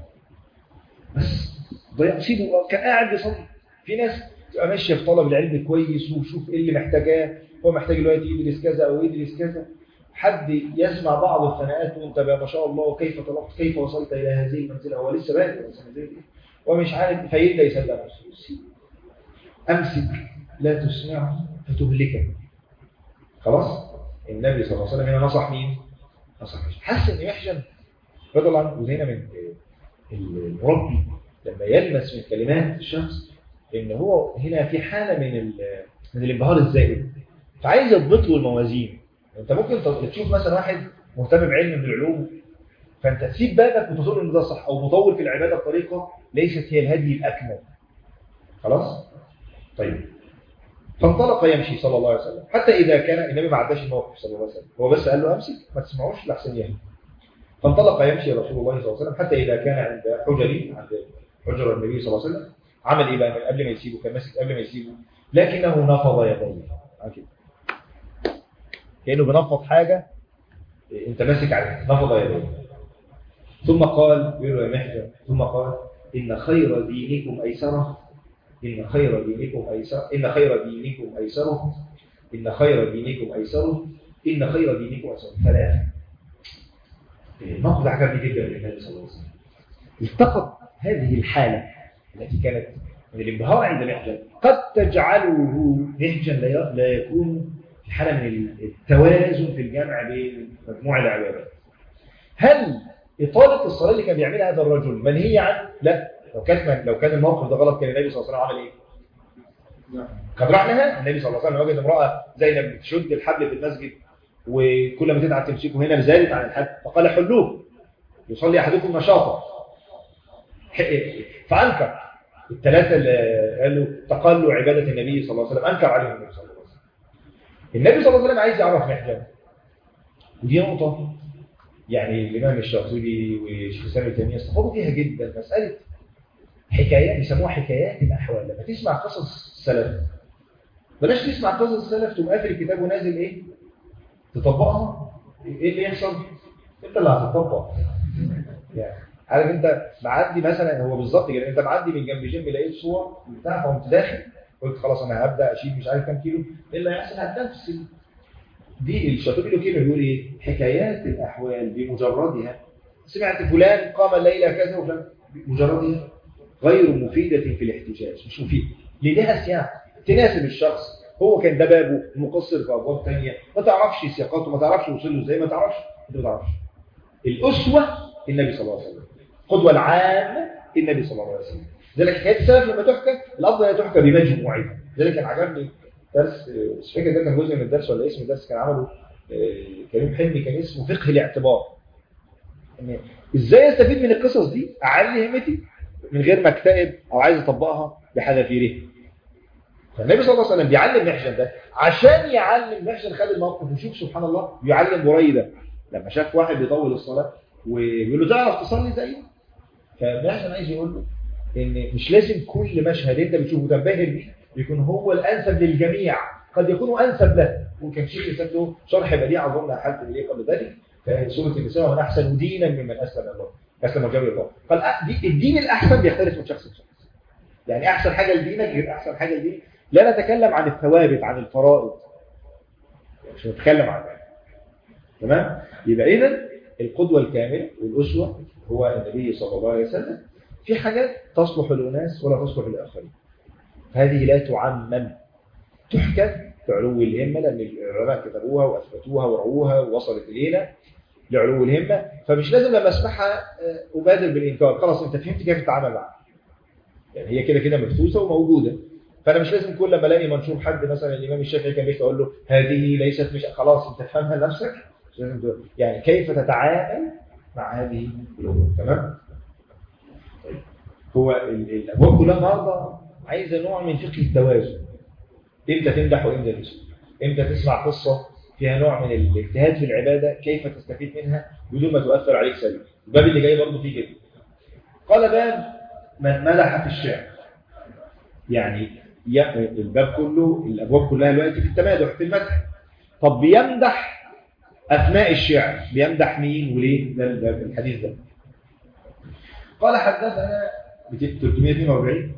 بس ضيع سيبه كان قاعد يصلي في ناس تبقى ماشيه في طلب العلم كويس وشوف ايه اللي محتاجاه هو محتاج دلوقتي يدرس كذا او يدرس كذا حد يسمع بعض الثناءات وانت ما شاء الله وكيف طلبت كيف وصلت الى هذه المنزله هو لسه بادئ ومش عارف فيبدا يسلم نفسه امسك لا تسمعه فتهلكه خلاص النبي صلى الله عليه وسلم هنا نصح مين نصح مين حس ان يحجن رضي الله عنه وهنا من المربي لما يلمس من كلمات الشخص ان هو هنا في حالة من من الانبهار الزائد فعايز يضبط له الموازين انت ممكن تشوف مثلا واحد مهتم بعلم من العلوم فانت تسيب بالك وتظن ان ده صح او مطول في العباده بطريقه ليست هي الهدي الاكمل خلاص طيب فانطلق يمشي صلى الله عليه وسلم حتى اذا كان النبي ما عداش الموقف صلى الله عليه وسلم هو بس قال له امسك ما تسمعوش لاحسن يهدي فانطلق يمشي رسول الله صلى الله عليه وسلم حتى إذا كان عند حجري عند حجر النبي صلى الله عليه وسلم عمل إيه بقى قبل ما يسيبه كان ماسك قبل ما يسيبه لكنه نفض يديه كده كأنه بنفض حاجة انت ماسك عليه نفض يديه ثم قال يقول يا محجن ثم قال إن خير دينكم أيسره إن خير دينكم أيسر إن خير دينكم أيسره إن خير دينكم أيسره إن خير دينكم أيسره ثلاثة الموقف عجبني جدا للنبي صلى الله عليه وسلم التقط هذه الحالة التي كانت من الانبهار عند محجن قد تجعله محجن لا لا يكون في حالة من التوازن في الجمع بين مجموع العبادات هل إطالة الصلاة اللي كان بيعملها هذا الرجل منهي عنه؟ لا لو كان لو كان الموقف ده غلط كان النبي صلى الله عليه وسلم عمل ايه؟ كان راح لها النبي صلى الله عليه وسلم وجد امرأة زينب بتشد الحبل في المسجد وكل ما تدعى تمسكه هنا زادت عن الحد فقال حلوه يصلي أحدكم نشاطا فأنكر الثلاثة اللي قالوا تقلوا عبادة النبي صلى الله عليه وسلم أنكر عليهم النبي صلى الله عليه وسلم النبي صلى الله عليه وسلم عايز يعرف محجن ودي نقطة يعني الإمام الشاطبي وشيخ الإسلام ابن تيمية استفادوا فيها جدا مسألة حكايات يسموها حكايات الأحوال لما تسمع قصص السلف بلاش تسمع قصص السلف تقوم قافل الكتاب ونازل إيه تطبقها إيه اللي يحصل أنت اللي هتطبق يعني عارف أنت معدي مثلا هو بالظبط كده أنت معدي من جنب جيم لقيت صور بتاع فقمت داخل قلت خلاص أنا هبدأ أشيل مش عارف كام كيلو إيه اللي هيحصل هتنفس دي الشاطبي له كلمه بيقول ايه حكايات الاحوال بمجردها سمعت فلان قام الليله كذا وفلان بمجردها غير مفيده في الاحتجاج مش مفيد لها سياق تناسب الشخص هو كان ده بابه مقصر في ابواب ثانيه ما تعرفش سياقاته ما تعرفش وصل له ازاي ما تعرفش انت ما تعرفش الاسوه النبي صلى الله عليه وسلم القدوه العامه النبي صلى الله عليه وسلم لذلك حكايات السلف لما تحكى الافضل ان تحكى بمجموعها لذلك كان عجبني درس مش فاكر ده كان جزء من الدرس ولا اسم الدرس كان عمله كريم حلمي كان اسمه فقه الاعتبار ان ازاي استفيد من القصص دي اعلي همتي من غير ما اكتئب او عايز اطبقها بحذافيرها فالنبي صلى الله عليه وسلم بيعلم محجن ده عشان يعلم محجن خد الموقف وشوف سبحان الله يعلم بريده لما شاف واحد بيطول الصلاه ويقول له تعرف تصلي زيه فمحجن عايز يقول له ان مش لازم كل مشهد انت بتشوفه تنبهر بيه يكون هو الأنسب للجميع قد يكون أنسب له وكان شيخ الإسلام له شرح بديع أظن حالة إليه قبل ذلك في سورة النساء ومن أحسن دينا ممن أسلم الله أسلم وجاب الله قال الدين الأحسن بيختلف من شخص لشخص يعني أحسن حاجة لدينك غير أحسن حاجة لدينك لا نتكلم عن الثوابت عن الفرائض مش نتكلم عن ذلك تمام يبقى إذا القدوة الكاملة والأسوة هو النبي صلى الله عليه وسلم في حاجات تصلح للناس ولا تصلح للآخرين هذه لا تعمم تحكى بعلو الهمة لأن العلماء كتبوها وأثبتوها ورووها ووصلت إلينا لعلو الهمة فمش لازم لما أسمعها أبادر بالإنكار خلاص أنت فهمت كيف تتعامل معها يعني هي كده كده مبثوثة وموجودة فأنا مش لازم كل لما ألاقي منشور حد مثلا الإمام الشافعي كان بيحكي أقول له هذه ليست مش خلاص أنت تفهمها لنفسك يعني كيف تتعامل مع هذه الأمور تمام؟ طيب. هو الأبواب كلها النهارده عايزه نوع من فقه التوازن امتى تمدح وامتى تسكت امتى تسمع قصه فيها نوع من الاجتهاد في العباده كيف تستفيد منها بدون ما تؤثر عليك سلبا الباب اللي جاي برضه فيه كده قال باب من مدح في الشعر يعني الباب كله الابواب كلها دلوقتي في التمادح في المدح طب بيمدح اثناء الشعر بيمدح مين وليه ده الحديث ده قال حدثنا 342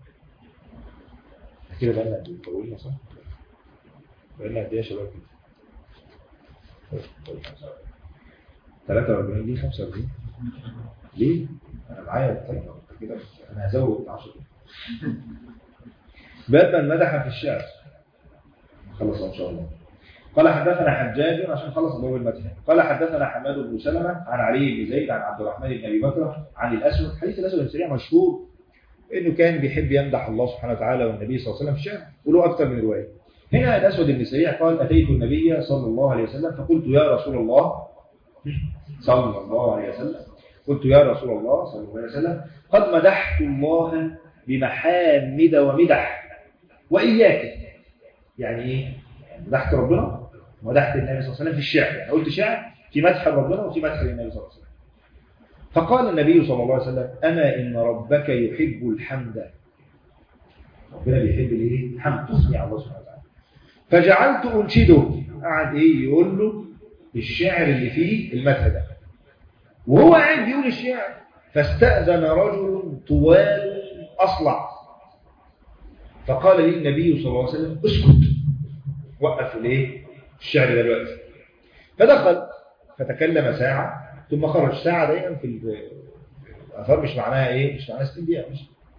كده بقى لنا طولنا صح؟ بقى لنا قد ايه يا شباب كده؟ 43 ليه 45 ليه؟ انا معايا الكلمه كده انا هزود 10 باب من مدح في الشعر خلص ان شاء الله قال حدثنا حجاج عشان خلص ابواب المدح قال حدثنا حماد بن سلمة عن علي بن زيد عن عبد الرحمن بن ابي بكر عن الاسود حديث الاسود بن سريع مشهور انه كان بيحب يمدح الله سبحانه وتعالى والنبي صلى الله عليه وسلم في الشعر وله اكثر من روايه هنا الاسود بن سريع قال اتيت النبي صلى الله عليه وسلم فقلت يا رسول الله صلى الله عليه وسلم قلت يا رسول الله صلى الله عليه وسلم قد مدحت الله بمحامد ومدح واياك يعني ايه مدحت ربنا ومدحت النبي صلى الله عليه وسلم في الشعر يعني قلت شعر في مدح ربنا وفي مدح النبي صلى الله عليه وسلم فقال النبي صلى الله عليه وسلم أما إن ربك يحب الحمد ربنا بيحب الايه الحمد تسمع الله سبحانه وتعالى فجعلت أنشده قعد إيه يقول له الشعر اللي فيه المدح ده وهو قاعد بيقول الشعر فاستأذن رجل طوال أصلع فقال لي النبي صلى الله عليه وسلم اسكت وقف الايه الشعر دلوقتي فدخل فتكلم ساعة ثم خرج ساعة دايما في الأثار مش معناها ايه مش معناها 60 دقيقة مش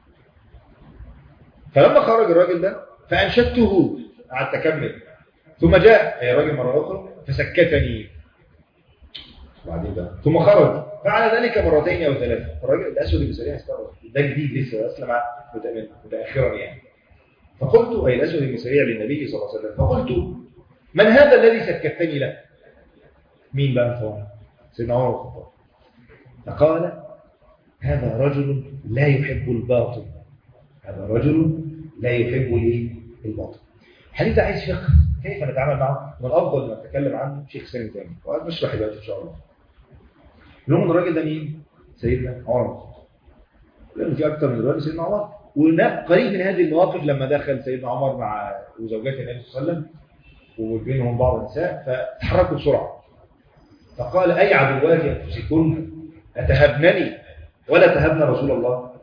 فلما خرج الراجل ده فأنشدته قعدت أكمل ثم جاء أي راجل مرة أخرى فسكتني بعدين ده ثم خرج فعل ذلك مرتين أو ثلاثة الراجل الأسود المسارية استغرب ده جديد لسه أسلم متأخرا يعني فقلت أي الأسود المسارية للنبي صلى الله عليه وسلم فقلت من هذا الذي سكتني له مين بقى انت سيدنا عمر الخطاب فقال هذا رجل لا يحب الباطل هذا رجل لا يحب الايه الباطل الحديث ده عايز فقه كيف نتعامل معه من افضل ما نتكلم عنه شيخ سامي تاني وقال بشرح دلوقتي ان شاء الله لهم الراجل ده مين سيدنا عمر لانه في اكتر من الراجل سيدنا عمر وقريب من هذه المواقف لما دخل سيدنا عمر مع وزوجات النبي صلى الله عليه وسلم وبينهم بعض النساء فتحركوا بسرعه فقال اي عدوات انفسكن اتهبنني ولا تهبن رسول الله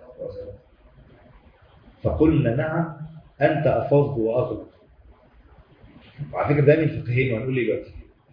فقلنا نعم أنت أفض وأغلب وعلى فكرة ده من الفقهين وهنقول ليه دلوقتي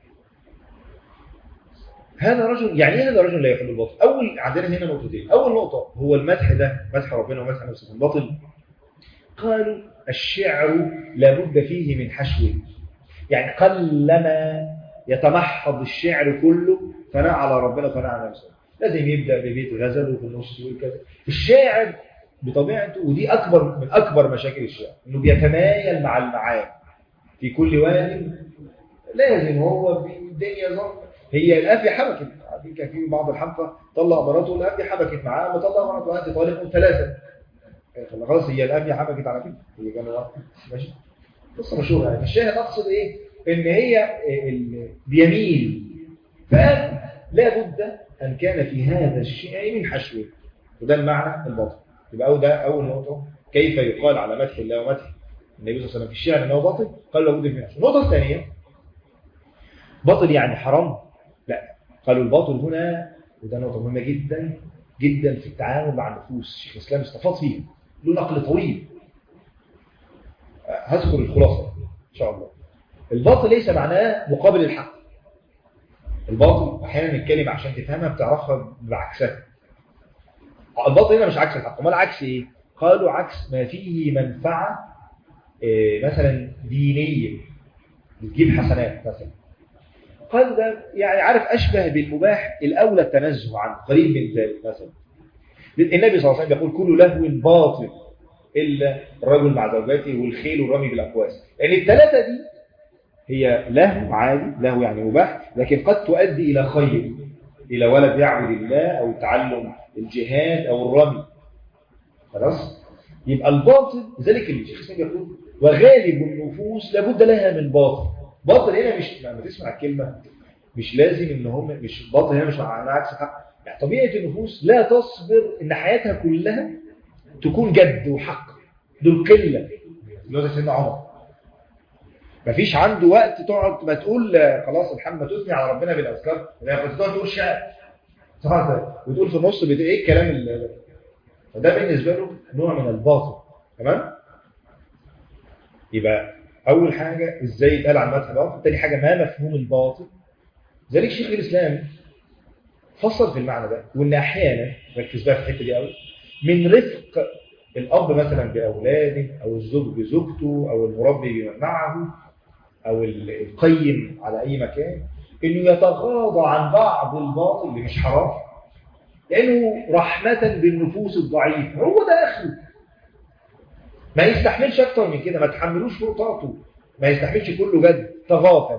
هذا رجل يعني ايه هذا رجل لا يحب الباطل اول عندنا هنا نقطتين اول نقطه هو المدح ده مدح ربنا ومدح نفسه الباطل قالوا الشعر لابد فيه من حشو يعني قلما يتمحض الشعر كله ثناء على ربنا وثناء على نفسه لازم يبدا ببيت غزل وفي النص يقول كذا الشاعر بطبيعته ودي اكبر من اكبر مشاكل الشعر انه بيتمايل مع المعاني في كل واد لازم هو الدنيا ظن هي الافيه حبكت عارفين كان في بعض الحلقه طلق مراته الافيه حبكت معاه وطلق مراته انت طالق ثلاثه خلاص هي الافيه حبكت على كده هي كانوا ماشي قصه مشهوره يعني الشاهد اقصد ايه ان هي بيميل فقال لا بد ان كان في هذا الشيء من حشوه وده المعنى الباطل يبقى أول ده أول نقطة كيف يقال على مدح الله ومدح النبي صلى الله عليه وسلم في الشعر أنه باطل قال لابد من حشو النقطة الثانية باطل يعني حرام لا قالوا الباطل هنا وده نقطة مهمة جدا جدا في التعامل مع النفوس الشيخ الإسلام استفاض فيه له نقل طويل هذكر الخلاصة إن شاء الله الباطل ليس معناه مقابل الحق الباطل أحيانا الكلمة عشان تفهمها بتعرفها بعكسها الباطل هنا مش عكس الحق امال عكس ايه قالوا عكس ما فيه منفعة إيه مثلا دينية بتجيب حسنات مثلا قال ده يعني عارف أشبه بالمباح الأولى التنزه عنه قريب من ذلك مثلا النبي صلى الله عليه وسلم يقول كل لهو باطل إلا الرجل مع زوجاته والخيل والرمي بالأقواس لأن يعني الثلاثة دي هي لهو عادي لهو يعني مباح لكن قد تؤدي إلى خير إلى ولد يعبد الله أو تعلم الجهاد أو الرمي خلاص يبقى الباطل لذلك الشيخ الإسلام يقول وغالب النفوس لابد لها من باطل باطل هنا مش لما تسمع الكلمة مش لازم ان هم مش باطل هنا مش معناها عكس حق يعني طبيعة النفوس لا تصبر ان حياتها كلها تكون جد وحق دول قلة اللي هو سيدنا عمر مفيش عنده وقت تقعد ما تقول خلاص الحمد ما تثني على ربنا بالاذكار لا كنت تقعد تقول شعر وتقول في النص بت... ايه الكلام اللي... فده بالنسبه له نوع من الباطل تمام يبقى اول حاجه ازاي يتقال عن مدح باطل ثاني حاجه ما مفهوم الباطل ذلك شيخ الاسلام فصل في المعنى ده وان احيانا ركز بقى في الحته دي قوي من رفق الاب مثلا باولاده او الزوج بزوجته او المربي بمن معه او القيم على اي مكان انه يتغاضى عن بعض الباطل اللي مش حرام لانه رحمه بالنفوس الضعيفه هو ده اخره ما يستحملش اكتر من كده ما تحملوش فوق طاقته ما يستحملش كله جد تغافل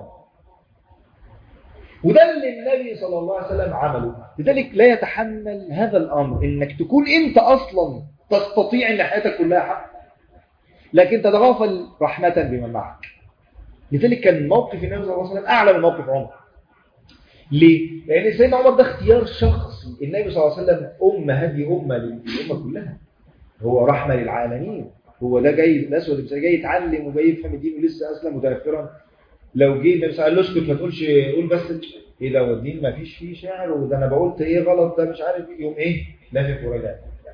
وده اللي النبي صلى الله عليه وسلم عمله لذلك لا يتحمل هذا الامر انك تكون انت اصلا تستطيع ان حياتك كلها حق لكن تتغافل رحمه بمن معك لذلك كان موقف النبي صلى الله عليه وسلم اعلى من موقف عمر ليه؟ لأن سيدنا عمر ده اختيار شخصي النبي صلى الله عليه وسلم أمة هذه أمة للأمة كلها هو رحمة للعالمين هو ده جاي الأسود بس جاي يتعلم وجاي يفهم الدين ولسه أسلم متأخرا لو جه النبي صلى الله عليه وسلم قال له اسكت ما تقولش قول بس ايه ده والدين ما فيش فيه شعر وده انا بقولت ايه غلط ده مش عارف ايه يوم ايه لازم وراجع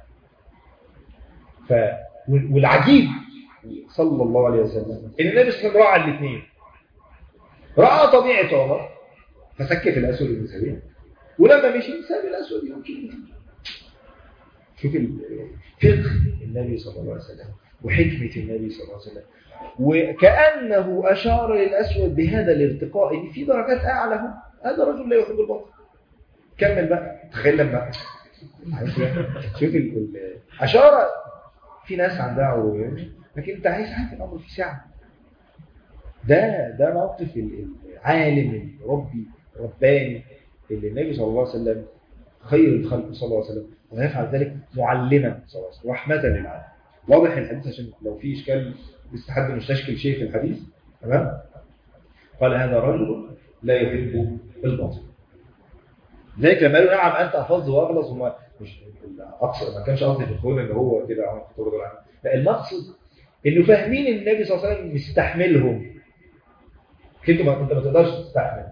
ف والعجيب صلى الله عليه وسلم ان النبي صلى الله عليه وسلم راعى الاثنين راى طبيعه عمر فسكت الاسود بن سبيل ولما مشي ساب الاسود يمشي شوف فقه النبي صلى الله عليه وسلم وحكمة النبي صلى الله عليه وسلم وكأنه أشار للأسود بهذا الارتقاء إن في درجات أعلى هو. هذا رجل لا يحب البطل كمل بقى تخيل لما شوف ال... ال... أشار في ناس عندها عروض لكن أنت عايز عارف الأمر في ساعة ده ده موقف العالم الربي رباني اللي النبي صلى الله عليه وسلم خير الخلق صلى الله عليه وسلم ويفعل ذلك معلما صلى الله عليه وسلم رحمة للعالم واضح الحديث عشان لو في إشكال بس حد مستشكل شيء في الحديث تمام قال هذا رجل لا يحب الباطل ذلك لما قالوا نعم أنت أفض وأغلظ وما مش أقصد ما كانش قصدي في الخون إن هو كده عمل خطوة عنه لا المقصد إنه فاهمين النبي صلى الله عليه وسلم مستحملهم انت ما انت ما تقدرش تستحمل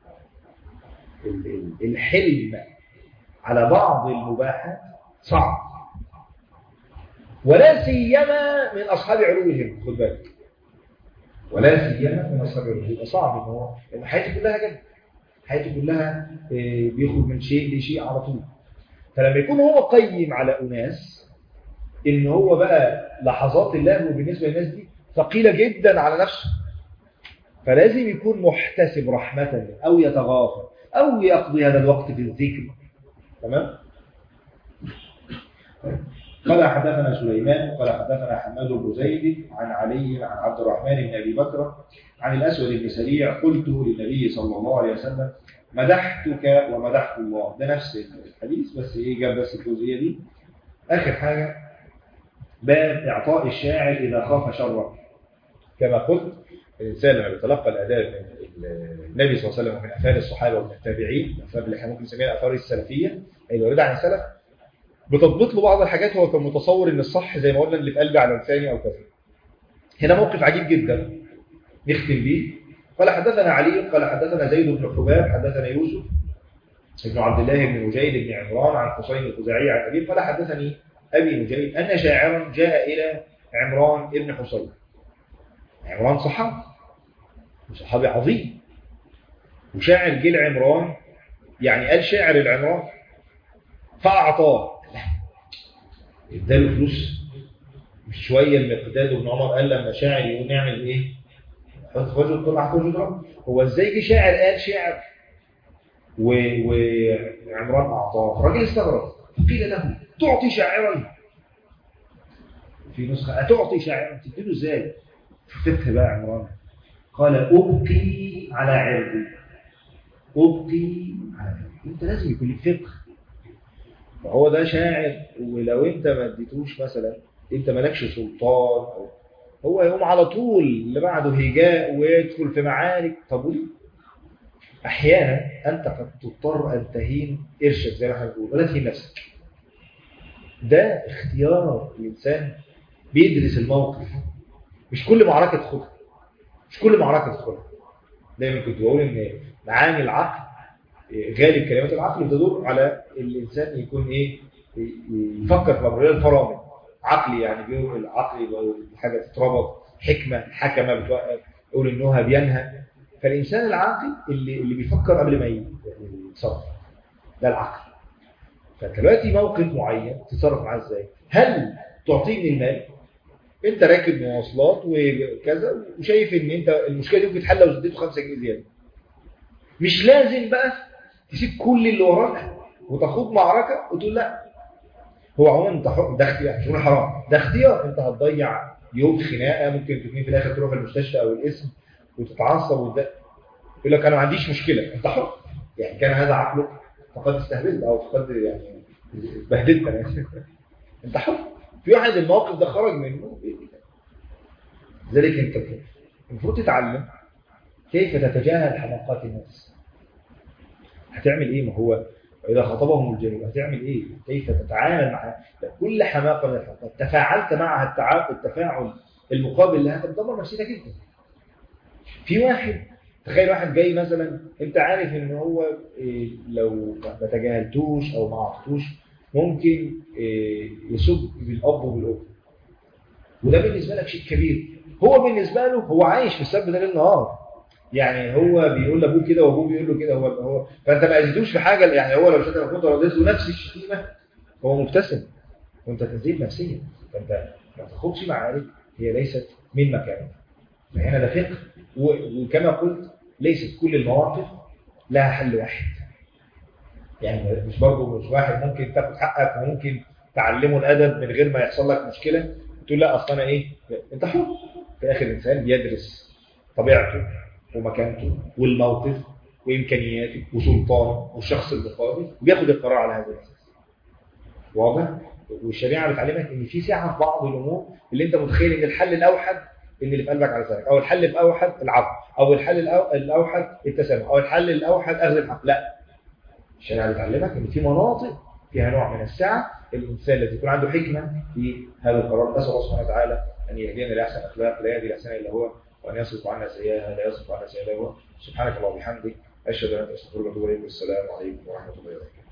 الحلم على بعض المباحات صعب ولا سيما من أصحاب علوهم خد بالك ولا سيما من أصحاب علوهم يبقى صعب إن هو لأن حياته كلها كده حياته كلها بيخرج من شيء لشيء على طول فلما يكون هو قيم على أناس إن هو بقى لحظات اللهو بالنسبة للناس دي ثقيلة جدا على نفسه فلازم يكون محتسب رحمة أو يتغافر أو يقضي هذا الوقت في الذكر تمام؟ قال حدثنا سليمان قال حدثنا حماد بن زيد عن علي عن عبد الرحمن بن ابي بكر عن الاسود بن سريع قلت للنبي صلى الله عليه وسلم مدحتك ومدحت الله ده نفس الحديث بس ايه جاب بس الجزئيه دي اخر حاجه باب اعطاء الشاعر اذا خاف شره كما قلت الانسان لما بيتلقى الاداب من النبي صلى الله عليه وسلم ومن افعال الصحابه ومن التابعين الافعال اللي احنا ممكن نسميها الاثار السلفيه الوارده عن السلف بتضبط له بعض الحاجات هو كان متصور ان الصح زي ما قلنا اللي في قلبي على لساني او كذا هنا موقف عجيب جدا نختم بيه قال حدثنا علي قال حدثنا زيد بن حباب حدثنا يوسف ابن عبد الله بن مجيد بن عمران عن حسين الخزاعي عن ابي قال حدثني ابي مجيد ان شاعرا جاء الى عمران بن حسين عمران صحابي وصحابي عظيم وشاعر جه لعمران يعني قال شاعر العمران فأعطاه اداله فلوس مش شوية المقداد بن عمر قال لما شاعر يقول نعمل ايه حط خرج طلع خرج ضرب هو ازاي جه شاعر قال شعر وعمران اعطاه الراجل استغرب فقيل له تعطي شاعرا في نسخة أتعطي شاعرا تديله ازاي فقه بقى عمران قال أبقي على عرضي أبقي على عرضي انت لازم يكون لك فقه فهو ده شاعر ولو انت ما اديتوش مثلا انت مالكش سلطان أو هو يقوم على طول اللي بعده هجاء ويدخل في معارك طب وليه؟ احيانا انت قد تضطر ان تهين قرشك زي ما احنا بنقول ولا تهين نفسك ده اختيار الانسان بيدرس الموقف مش كل معركه تدخلها مش كل معركه تدخلها دايما كنت بقول ان معاني العقل غالب كلمات العقل بتدور على الإنسان يكون إيه يفكر في أمرية الفرامل عقلي يعني بيقول العقل حاجة تتربط حكمة حكمة بتوقف يقول إنها بينهى فالإنسان العاقل اللي, اللي بيفكر قبل ما يتصرف ده العقل فانت دلوقتي موقف معين تتصرف معاه ازاي هل تعطيه من المال انت راكب مواصلات وكذا وشايف ان انت المشكله دي ممكن تتحل لو اديته 5 جنيه زياده مش لازم بقى تسيب كل اللي وراك وتخوض معركة وتقول لا هو عموما انت ده اختيار مش حرام ده اختيار انت هتضيع يوم خناقة ممكن تكون في الاخر تروح المستشفى او الاسم وتتعصب وده يقول لك انا ما عنديش مشكلة انت حر يعني كان هذا عقلك فقد استهبلت او فقد يعني بهدلت يعني انت حر في واحد الموقف ده خرج منه ذلك انت المفروض تتعلم كيف تتجاهل حماقات الناس هتعمل ايه ما هو إذا خطبهم الجنوب هتعمل ايه كيف تتعامل مع كل حماقة من الحماقات تفاعلت معها التفاعل المقابل لها تدمر نفسيتك جدا في واحد تخيل واحد جاي مثلا انت عارف ان هو إيه، لو ما تجاهلتوش او ما عرفتوش ممكن إيه، يسب بالاب وبالام وده بالنسبه لك شيء كبير هو بالنسبه له هو عايش في السب ده ليل نهار يعني هو بيقول لابوه كده وابوه بيقول له كده هو هو فانت ما اذيتوش في حاجه يعني هو لو شتم كنت رديت له نفس الشتيمه هو مبتسم وانت تزيد نفسيا فانت ما تاخدش معارك هي ليست من مكانك فهنا ده فقه و- وكما قلت ليست كل المواقف لها حل واحد يعني مش برضه مش واحد ممكن تاخد حقك وممكن تعلمه الادب من غير ما يحصل لك مشكله تقول لا اصل انا ايه انت حر في اخر الانسان بيدرس طبيعته ومكانته والموقف وامكانياته وسلطانه والشخص المقابل وبياخد القرار على هذا الاساس واضح والشريعه بتعلمك ان في سعه في بعض الامور اللي انت متخيل ان الحل الاوحد ان اللي في قلبك على لسانك او الحل الاوحد العفو او الحل الأو- الاوحد التسامح او الحل الاوحد اخذ الحق لا الشريعه بتعلمك ان في مناطق فيها نوع من السعه الانسان الذي يكون عنده حكمه في هذا القرار نسال الله سبحانه وتعالى ان يهدينا لاحسن الاخلاق لا يهدي لاحسن الا هو وان يصرف عنا سيئها لا يصرف عنا سيئها الا هو سبحانك اللهم وبحمدك اشهد ان لا اله الا انت استغفرك واتوب اليك والسلام عليكم ورحمه الله وبركاته